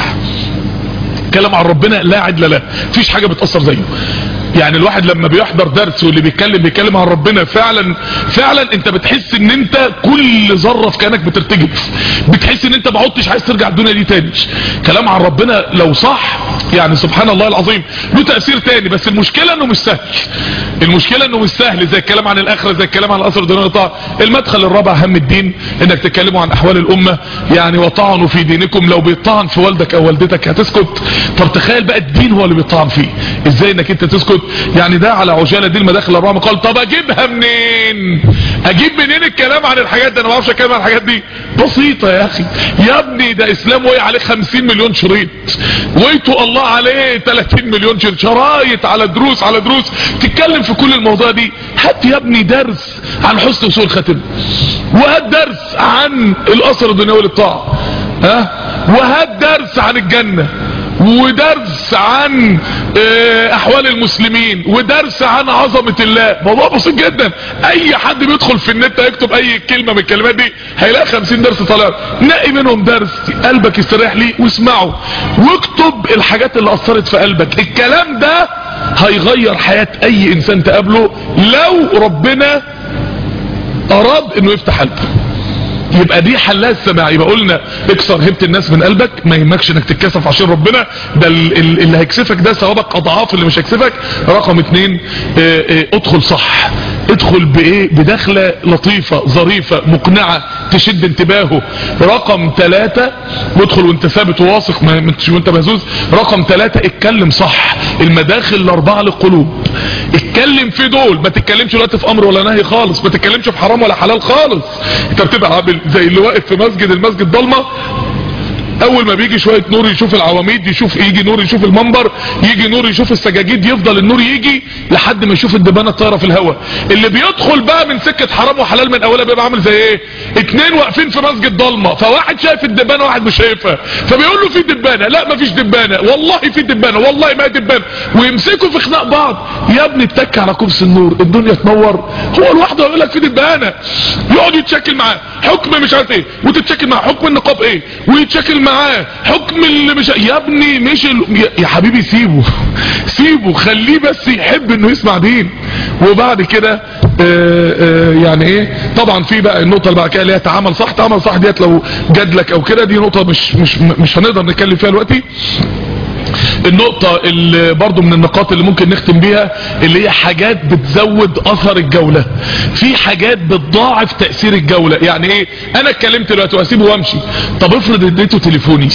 [SPEAKER 2] كلام عن ربنا لا عدل له مفيش حاجة بتأثر زيه يعني الواحد لما بيحضر درس واللي بيتكلم بيتكلم عن ربنا فعلا فعلا انت بتحس ان انت كل ذره في كانك بترتجف بتحس ان انت ما عدتش عايز ترجع الدنيا دي تاني كلام عن ربنا لو صح يعني سبحان الله العظيم له تاثير تاني بس المشكله انه مش سهل المشكله انه مش سهل زي الكلام عن الاخره زي الكلام عن الاثر الدنيا طاعه المدخل الرابع هم الدين انك تتكلموا عن احوال الامه يعني وطعنوا في دينكم لو بيطعن في والدك او والدتك هتسكت طب تخيل بقى الدين هو اللي بيطعن فيه ازاي انك انت تسكت يعني ده على عجاله دي المداخل الاربعه قال طب اجيبها منين اجيب منين الكلام عن الحاجات دي انا ما اعرفش اتكلم عن الحاجات دي بسيطه يا اخي يا ابني ده اسلام وقع عليه 50 مليون شريط ويتو الله عليه 30 مليون شريط شرايط على دروس على دروس تتكلم في كل الموضوع دي هات يا ابني درس عن حسن وسوء الختم وهات درس عن الاثر الدنيوي للطاعه ها وهات درس عن الجنه ودرس عن احوال المسلمين ودرس عن عظمة الله موضوع بسيط جدا اي حد بيدخل في النت يكتب اي كلمة من الكلمات دي هيلاقي خمسين درس طالع نقي منهم درس قلبك يستريح ليه واسمعه واكتب الحاجات اللي اثرت في قلبك الكلام ده هيغير حياة اي انسان تقابله لو ربنا اراد انه يفتح قلبه يبقى دي حلها السماع يبقى قلنا اكسر هبة الناس من قلبك ما يهمكش انك تتكسف عشان ربنا ده اللي هيكسفك ده ثوابك اضعاف اللي مش هيكسفك رقم اتنين اه اه ادخل صح ادخل بايه بدخلة لطيفة ظريفة مقنعة تشد انتباهه رقم ثلاثة وادخل وانت ثابت وواثق وانت مهزوز رقم ثلاثة اتكلم صح المداخل الاربعة للقلوب اتكلم في دول ما تتكلمش دلوقتي في امر ولا نهي خالص ما تتكلمش في حرام ولا حلال خالص انت بتبقى عامل زي اللي واقف في مسجد المسجد ضلمه اول ما بيجي شوية نور يشوف العواميد يشوف يجي نور يشوف المنبر يجي نور يشوف السجاجيد يفضل النور يجي لحد ما يشوف الدبانة الطايرة في الهواء اللي بيدخل بقى من سكة حرام وحلال من اولها بيبقى عامل زي ايه اتنين واقفين في مسجد ضلمة فواحد شايف الدبانة واحد مش شايفها فبيقول له في دبانة لا مفيش دبانة والله في دبانة والله ما دبانة ويمسكوا في خناق بعض يا ابني اتك على كرسي النور الدنيا تنور هو لوحده يقول لك في دبانة يقعد يتشكل معاه حكم مش عارف ايه وتتشكل معاه حكم النقاب ايه ويتشكل معاه حكم اللي مش يا ابني مش ال... يا حبيبي سيبه سيبه خليه بس يحب انه يسمع دين وبعد كده يعني ايه طبعا في بقى النقطه اللي بعد كده اللي هي تعامل صح تعامل صح ديت لو جادلك او كده دي نقطه مش مش مش هنقدر نتكلم فيها دلوقتي النقطة اللي برضو من النقاط اللي ممكن نختم بيها اللي هي حاجات بتزود اثر الجولة في حاجات بتضاعف تأثير الجولة يعني ايه انا اتكلمت دلوقتي واسيبه وامشي طب افرض اديته تليفوني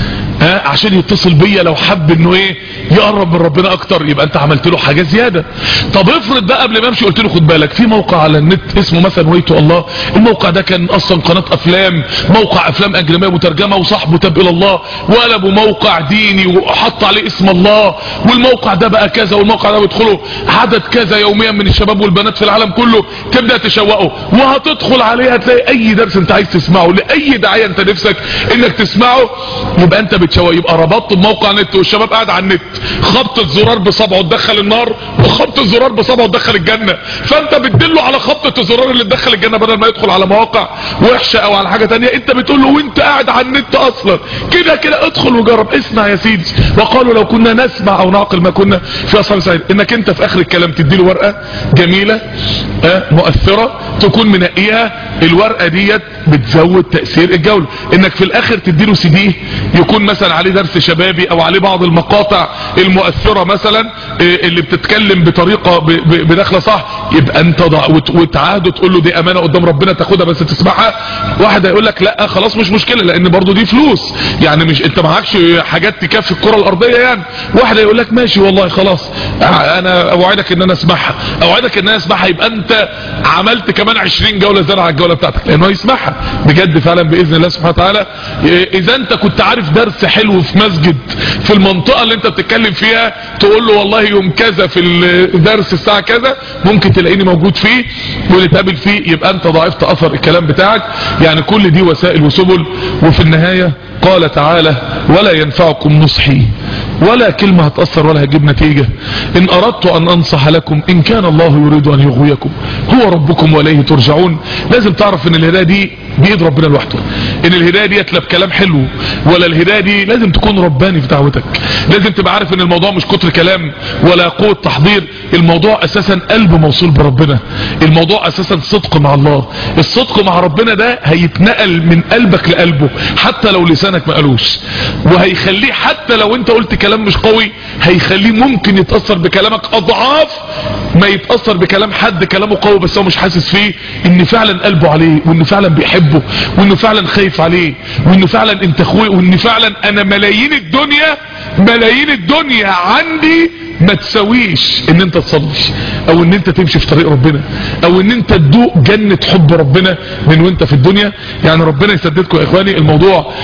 [SPEAKER 2] ها عشان يتصل بيا لو حب انه ايه يقرب من ربنا اكتر يبقى انت عملت له حاجه زياده طب افرض بقى قبل ما امشي قلت له خد بالك في موقع على النت اسمه مثلا ويتو الله الموقع ده كان اصلا قناه افلام موقع افلام اجنبيه مترجمه وصاحبه تاب الى الله وقلبوا موقع ديني وحط عليه اسم الله والموقع ده بقى كذا والموقع ده بيدخله عدد كذا يوميا من الشباب والبنات في العالم كله تبدا تشوقه وهتدخل عليه هتلاقي اي درس انت عايز تسمعه لاي داعيه انت نفسك انك تسمعه يبقى انت بتشوق يبقى ربطت بموقع نت والشباب قاعد على النت خبط الزرار بصبعه تدخل النار وخبط الزرار بصبعه تدخل الجنة فانت بتدله على خبطة الزرار اللي تدخل الجنة بدل ما يدخل على مواقع وحشة او على حاجة تانية انت بتقول له وانت قاعد على النت اصلا كده كده ادخل وجرب اسمع يا سيدي وقالوا لو كنا نسمع او نعقل ما كنا في اصحاب سعيد انك انت في اخر الكلام تديله ورقة جميلة اه مؤثرة تكون منقيها الورقة ديت بتزود تأثير الجولة انك في الاخر تديله سي دي يكون مثلا عليه درس شبابي او عليه بعض المقاطع المؤثرة مثلا اللي بتتكلم بطريقة بداخله صح يبقى انت ضع وتعاهده تقول له دي امانة قدام ربنا تاخدها بس تسمعها واحد هيقول لك لا خلاص مش مشكلة لان برضو دي فلوس يعني مش انت معكش حاجات تكفي الكرة الارضية يعني واحد هيقول لك ماشي والله خلاص انا اوعدك ان انا اسمعها اوعدك ان انا اسمعها يبقى انت عملت كمان 20 جولة زيادة على الجولة بتاعتك لانه يسمعها بجد فعلا باذن الله سبحانه وتعالى اذا انت كنت عارف درس حلو في مسجد في المنطقة اللي انت بتتكلم فيها تقول له والله يوم كذا في الدرس الساعة كذا ممكن تلاقيني موجود فيه ونتقابل فيه يبقى انت ضاعفت اثر الكلام بتاعك يعني كل دي وسائل وسبل وفي النهاية قال تعالى ولا ينفعكم نصحي ولا كلمة هتأثر ولا هتجيب نتيجة ان اردت ان انصح لكم ان كان الله يريد ان يغويكم هو ربكم واليه ترجعون لازم تعرف ان الهداية دي بيد ربنا لوحده ان الهداية دي لا بكلام حلو ولا الهداية دي لازم تكون رباني في دعوتك لازم تبقى عارف ان الموضوع مش كتر كلام ولا قوة تحضير الموضوع اساسا قلب موصول بربنا الموضوع اساسا صدق مع الله الصدق مع ربنا ده هيتنقل من قلبك لقلبه حتى لو لسانك ما قالوش وهيخليه حتى لو انت قلت كلام مش قوي هيخليه ممكن يتأثر بكلامك اضعاف ما يتأثر بكلام حد كلامه قوي بس هو مش حاسس فيه ان فعلا قلبه عليه وانه فعلا بيحبه وانه فعلا خايف عليه وانه فعلا انت اخوي وان فعلا انا ملايين الدنيا ملايين الدنيا عندي ما تسويش ان انت تصلي او ان انت تمشي في طريق ربنا او ان انت تدوق جنة حب ربنا من وانت في الدنيا يعني ربنا يسددكم يا اخواني الموضوع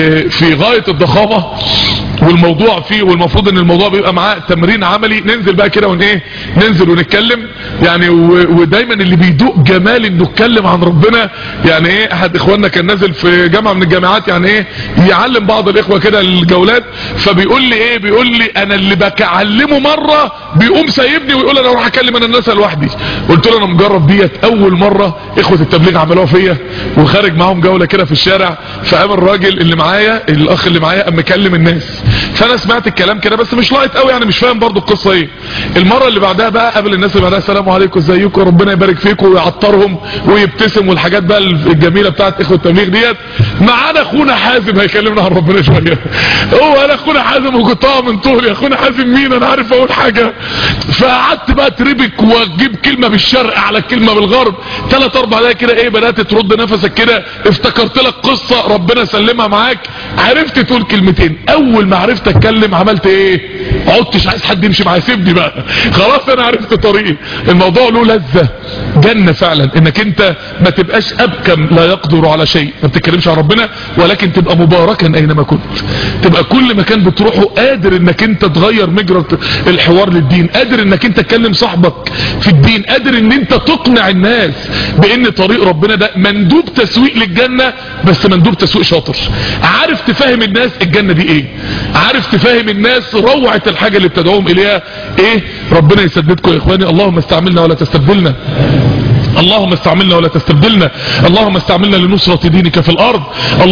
[SPEAKER 2] في غاية الضخامة والموضوع فيه والمفروض ان الموضوع بيبقى معاه تمرين عملي ننزل بقى كده ون ايه ننزل ونتكلم يعني ودايما اللي بيدوق جمال انه يتكلم عن ربنا يعني ايه احد اخواننا كان نازل في جامعة من الجامعات يعني ايه يعلم بعض الاخوة كده الجولات فبيقول لي ايه بيقول لي انا اللي بكعلمه مرة بيقوم سايبني ويقول انا اروح اكلم انا الناس لوحدي قلت له انا مجرب ديت اول مرة اخوة التبليغ عملوها فيا وخارج معاهم جولة كده في الشارع فقام الراجل اللي معايا الاخ اللي معايا قام مكلم الناس فانا سمعت الكلام كده بس مش لاقط قوي يعني مش فاهم برضو القصة ايه المرة اللي بعدها بقى قابل الناس اللي بعدها السلام عليكم ازيكم ربنا يبارك فيكم ويعطرهم ويبتسم والحاجات بقى الجميلة بتاعت اخوة التبليغ ديت معانا اخونا حازم هيكلمنا عن ربنا شوية هو انا اخونا حازم وكنت من طولي اخونا حازم مين انا عارف اقول حاجة فقعدت بقى تربك واجيب كلمة بالشرق على الكلمة بالغرب ثلاث اربع دقايق كده ايه بدأت ترد نفسك كده افتكرت لك قصة ربنا سلمها معاك عرفت تقول كلمتين اول ما عرفت اتكلم عملت ايه عدتش عايز حد يمشي معايا سيبني بقى خلاص انا عرفت طريقي الموضوع له لذة جنة فعلا انك انت ما تبقاش ابكم لا يقدر على شيء ما بتتكلمش عن ربنا ولكن تبقى مباركا اينما كنت تبقى كل مكان بتروحه قادر انك انت تغير مجرى الحوار للدين قادر انك انت تكلم صاحبك في الدين قادر ان انت تقنع الناس بان طريق ربنا ده مندوب تسويق للجنة بس مندوب تسويق شاطر عارف تفهم الناس الجنة دي ايه عارف تفهم الناس روعة الحاجة اللي بتدعوهم اليها ايه ربنا يسددكم يا اخواني اللهم استعملنا ولا تستبدلنا اللهم استعملنا ولا تستبدلنا اللهم استعملنا لنصرة دينك في الارض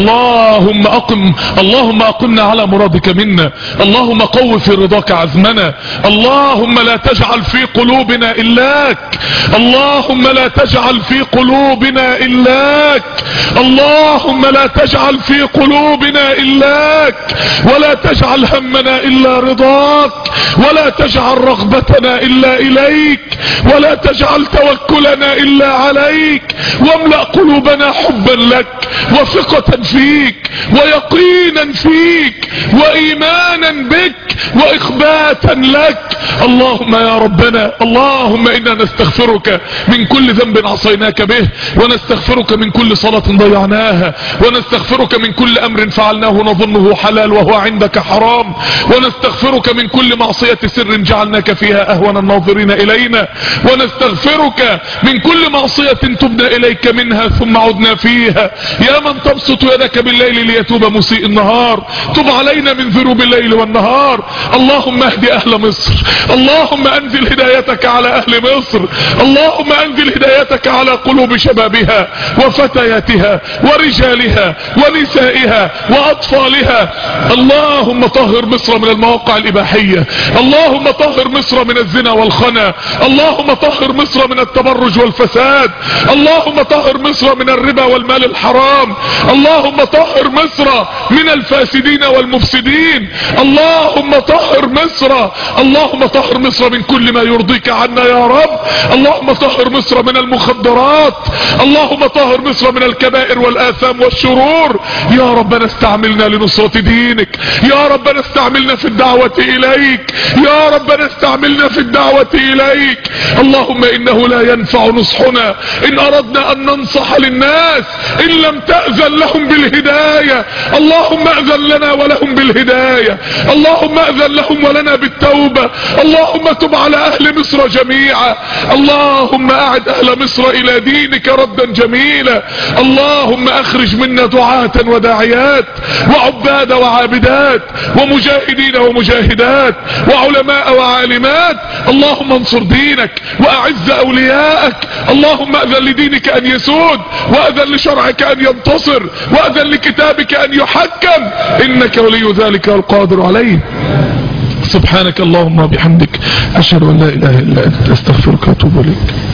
[SPEAKER 2] اللهم اقم اللهم اقمنا على مرادك منا اللهم قو في رضاك عزمنا اللهم لا تجعل في قلوبنا الاك اللهم لا تجعل في قلوبنا الاك اللهم لا تجعل في قلوبنا الاك ولا تجعل همنا الا رضاك ولا تجعل رغبتنا الا اليك ولا تجعل توكلنا الا عليك واملأ قلوبنا حبا لك وثقة فيك ويقينا فيك وايمانا بك واخباتا لك اللهم يا ربنا اللهم انا نستغفرك من كل ذنب عصيناك به ونستغفرك من كل صلاة ضيعناها ونستغفرك من كل امر فعلناه نظنه حلال وهو عندك حرام ونستغفرك من كل معصية سر جعلناك فيها اهون الناظرين الينا ونستغفرك من كل معصية تبنا اليك منها ثم عدنا فيها يا من تبسط يدك بالليل ليتوب مسيء النهار تب علينا من ذنوب الليل والنهار اللهم اهد اهل مصر اللهم انزل هدايتك على اهل مصر اللهم انزل هدايتك على قلوب شبابها وفتياتها ورجالها ونسائها واطفالها اللهم طهر مصر من المواقع الاباحية اللهم طهر مصر من الزنا والخنا اللهم طهر مصر من التبرج والفساد اللهم طهر مصر من الربا والمال الحرام اللهم طهر مصر من الفاسدين والمفسدين اللهم طهر مصر اللهم طهر مصر من كل ما يرضيك عنا يا رب اللهم طهر مصر من المخدرات اللهم طهر مصر من الكبائر والآثام والشرور يا ربنا استعملنا لنصرة دينك يا ربنا استعملنا في الدعوة إليك يا ربنا استعملنا في الدعوة إليك اللهم إنه لا ينفع نصحنا إن أردنا أن ننصح للناس إن لم تأذن لهم بالهداية اللهم أذن لنا ولهم بالهداية اللهم أذن لهم ولنا بالتوبة اللهم تب على أهل مصر جميعا اللهم أعد أهل مصر إلى دينك ردا جميلا اللهم أخرج منا دعاة وداعيات وعباد وعابدات ومجاهدين ومجاهدات وعلماء وعالمات اللهم انصر دينك وأعز أولياءك اللهم أذن لدينك أن يسود وأذن لشرعك أن ينتصر وأذن لكتابك أن يحكم إنك ولي ذلك القادر عليه سبحانك اللهم وبحمدك أشهد أن لا إله إلا أنت أستغفرك وأتوب إليك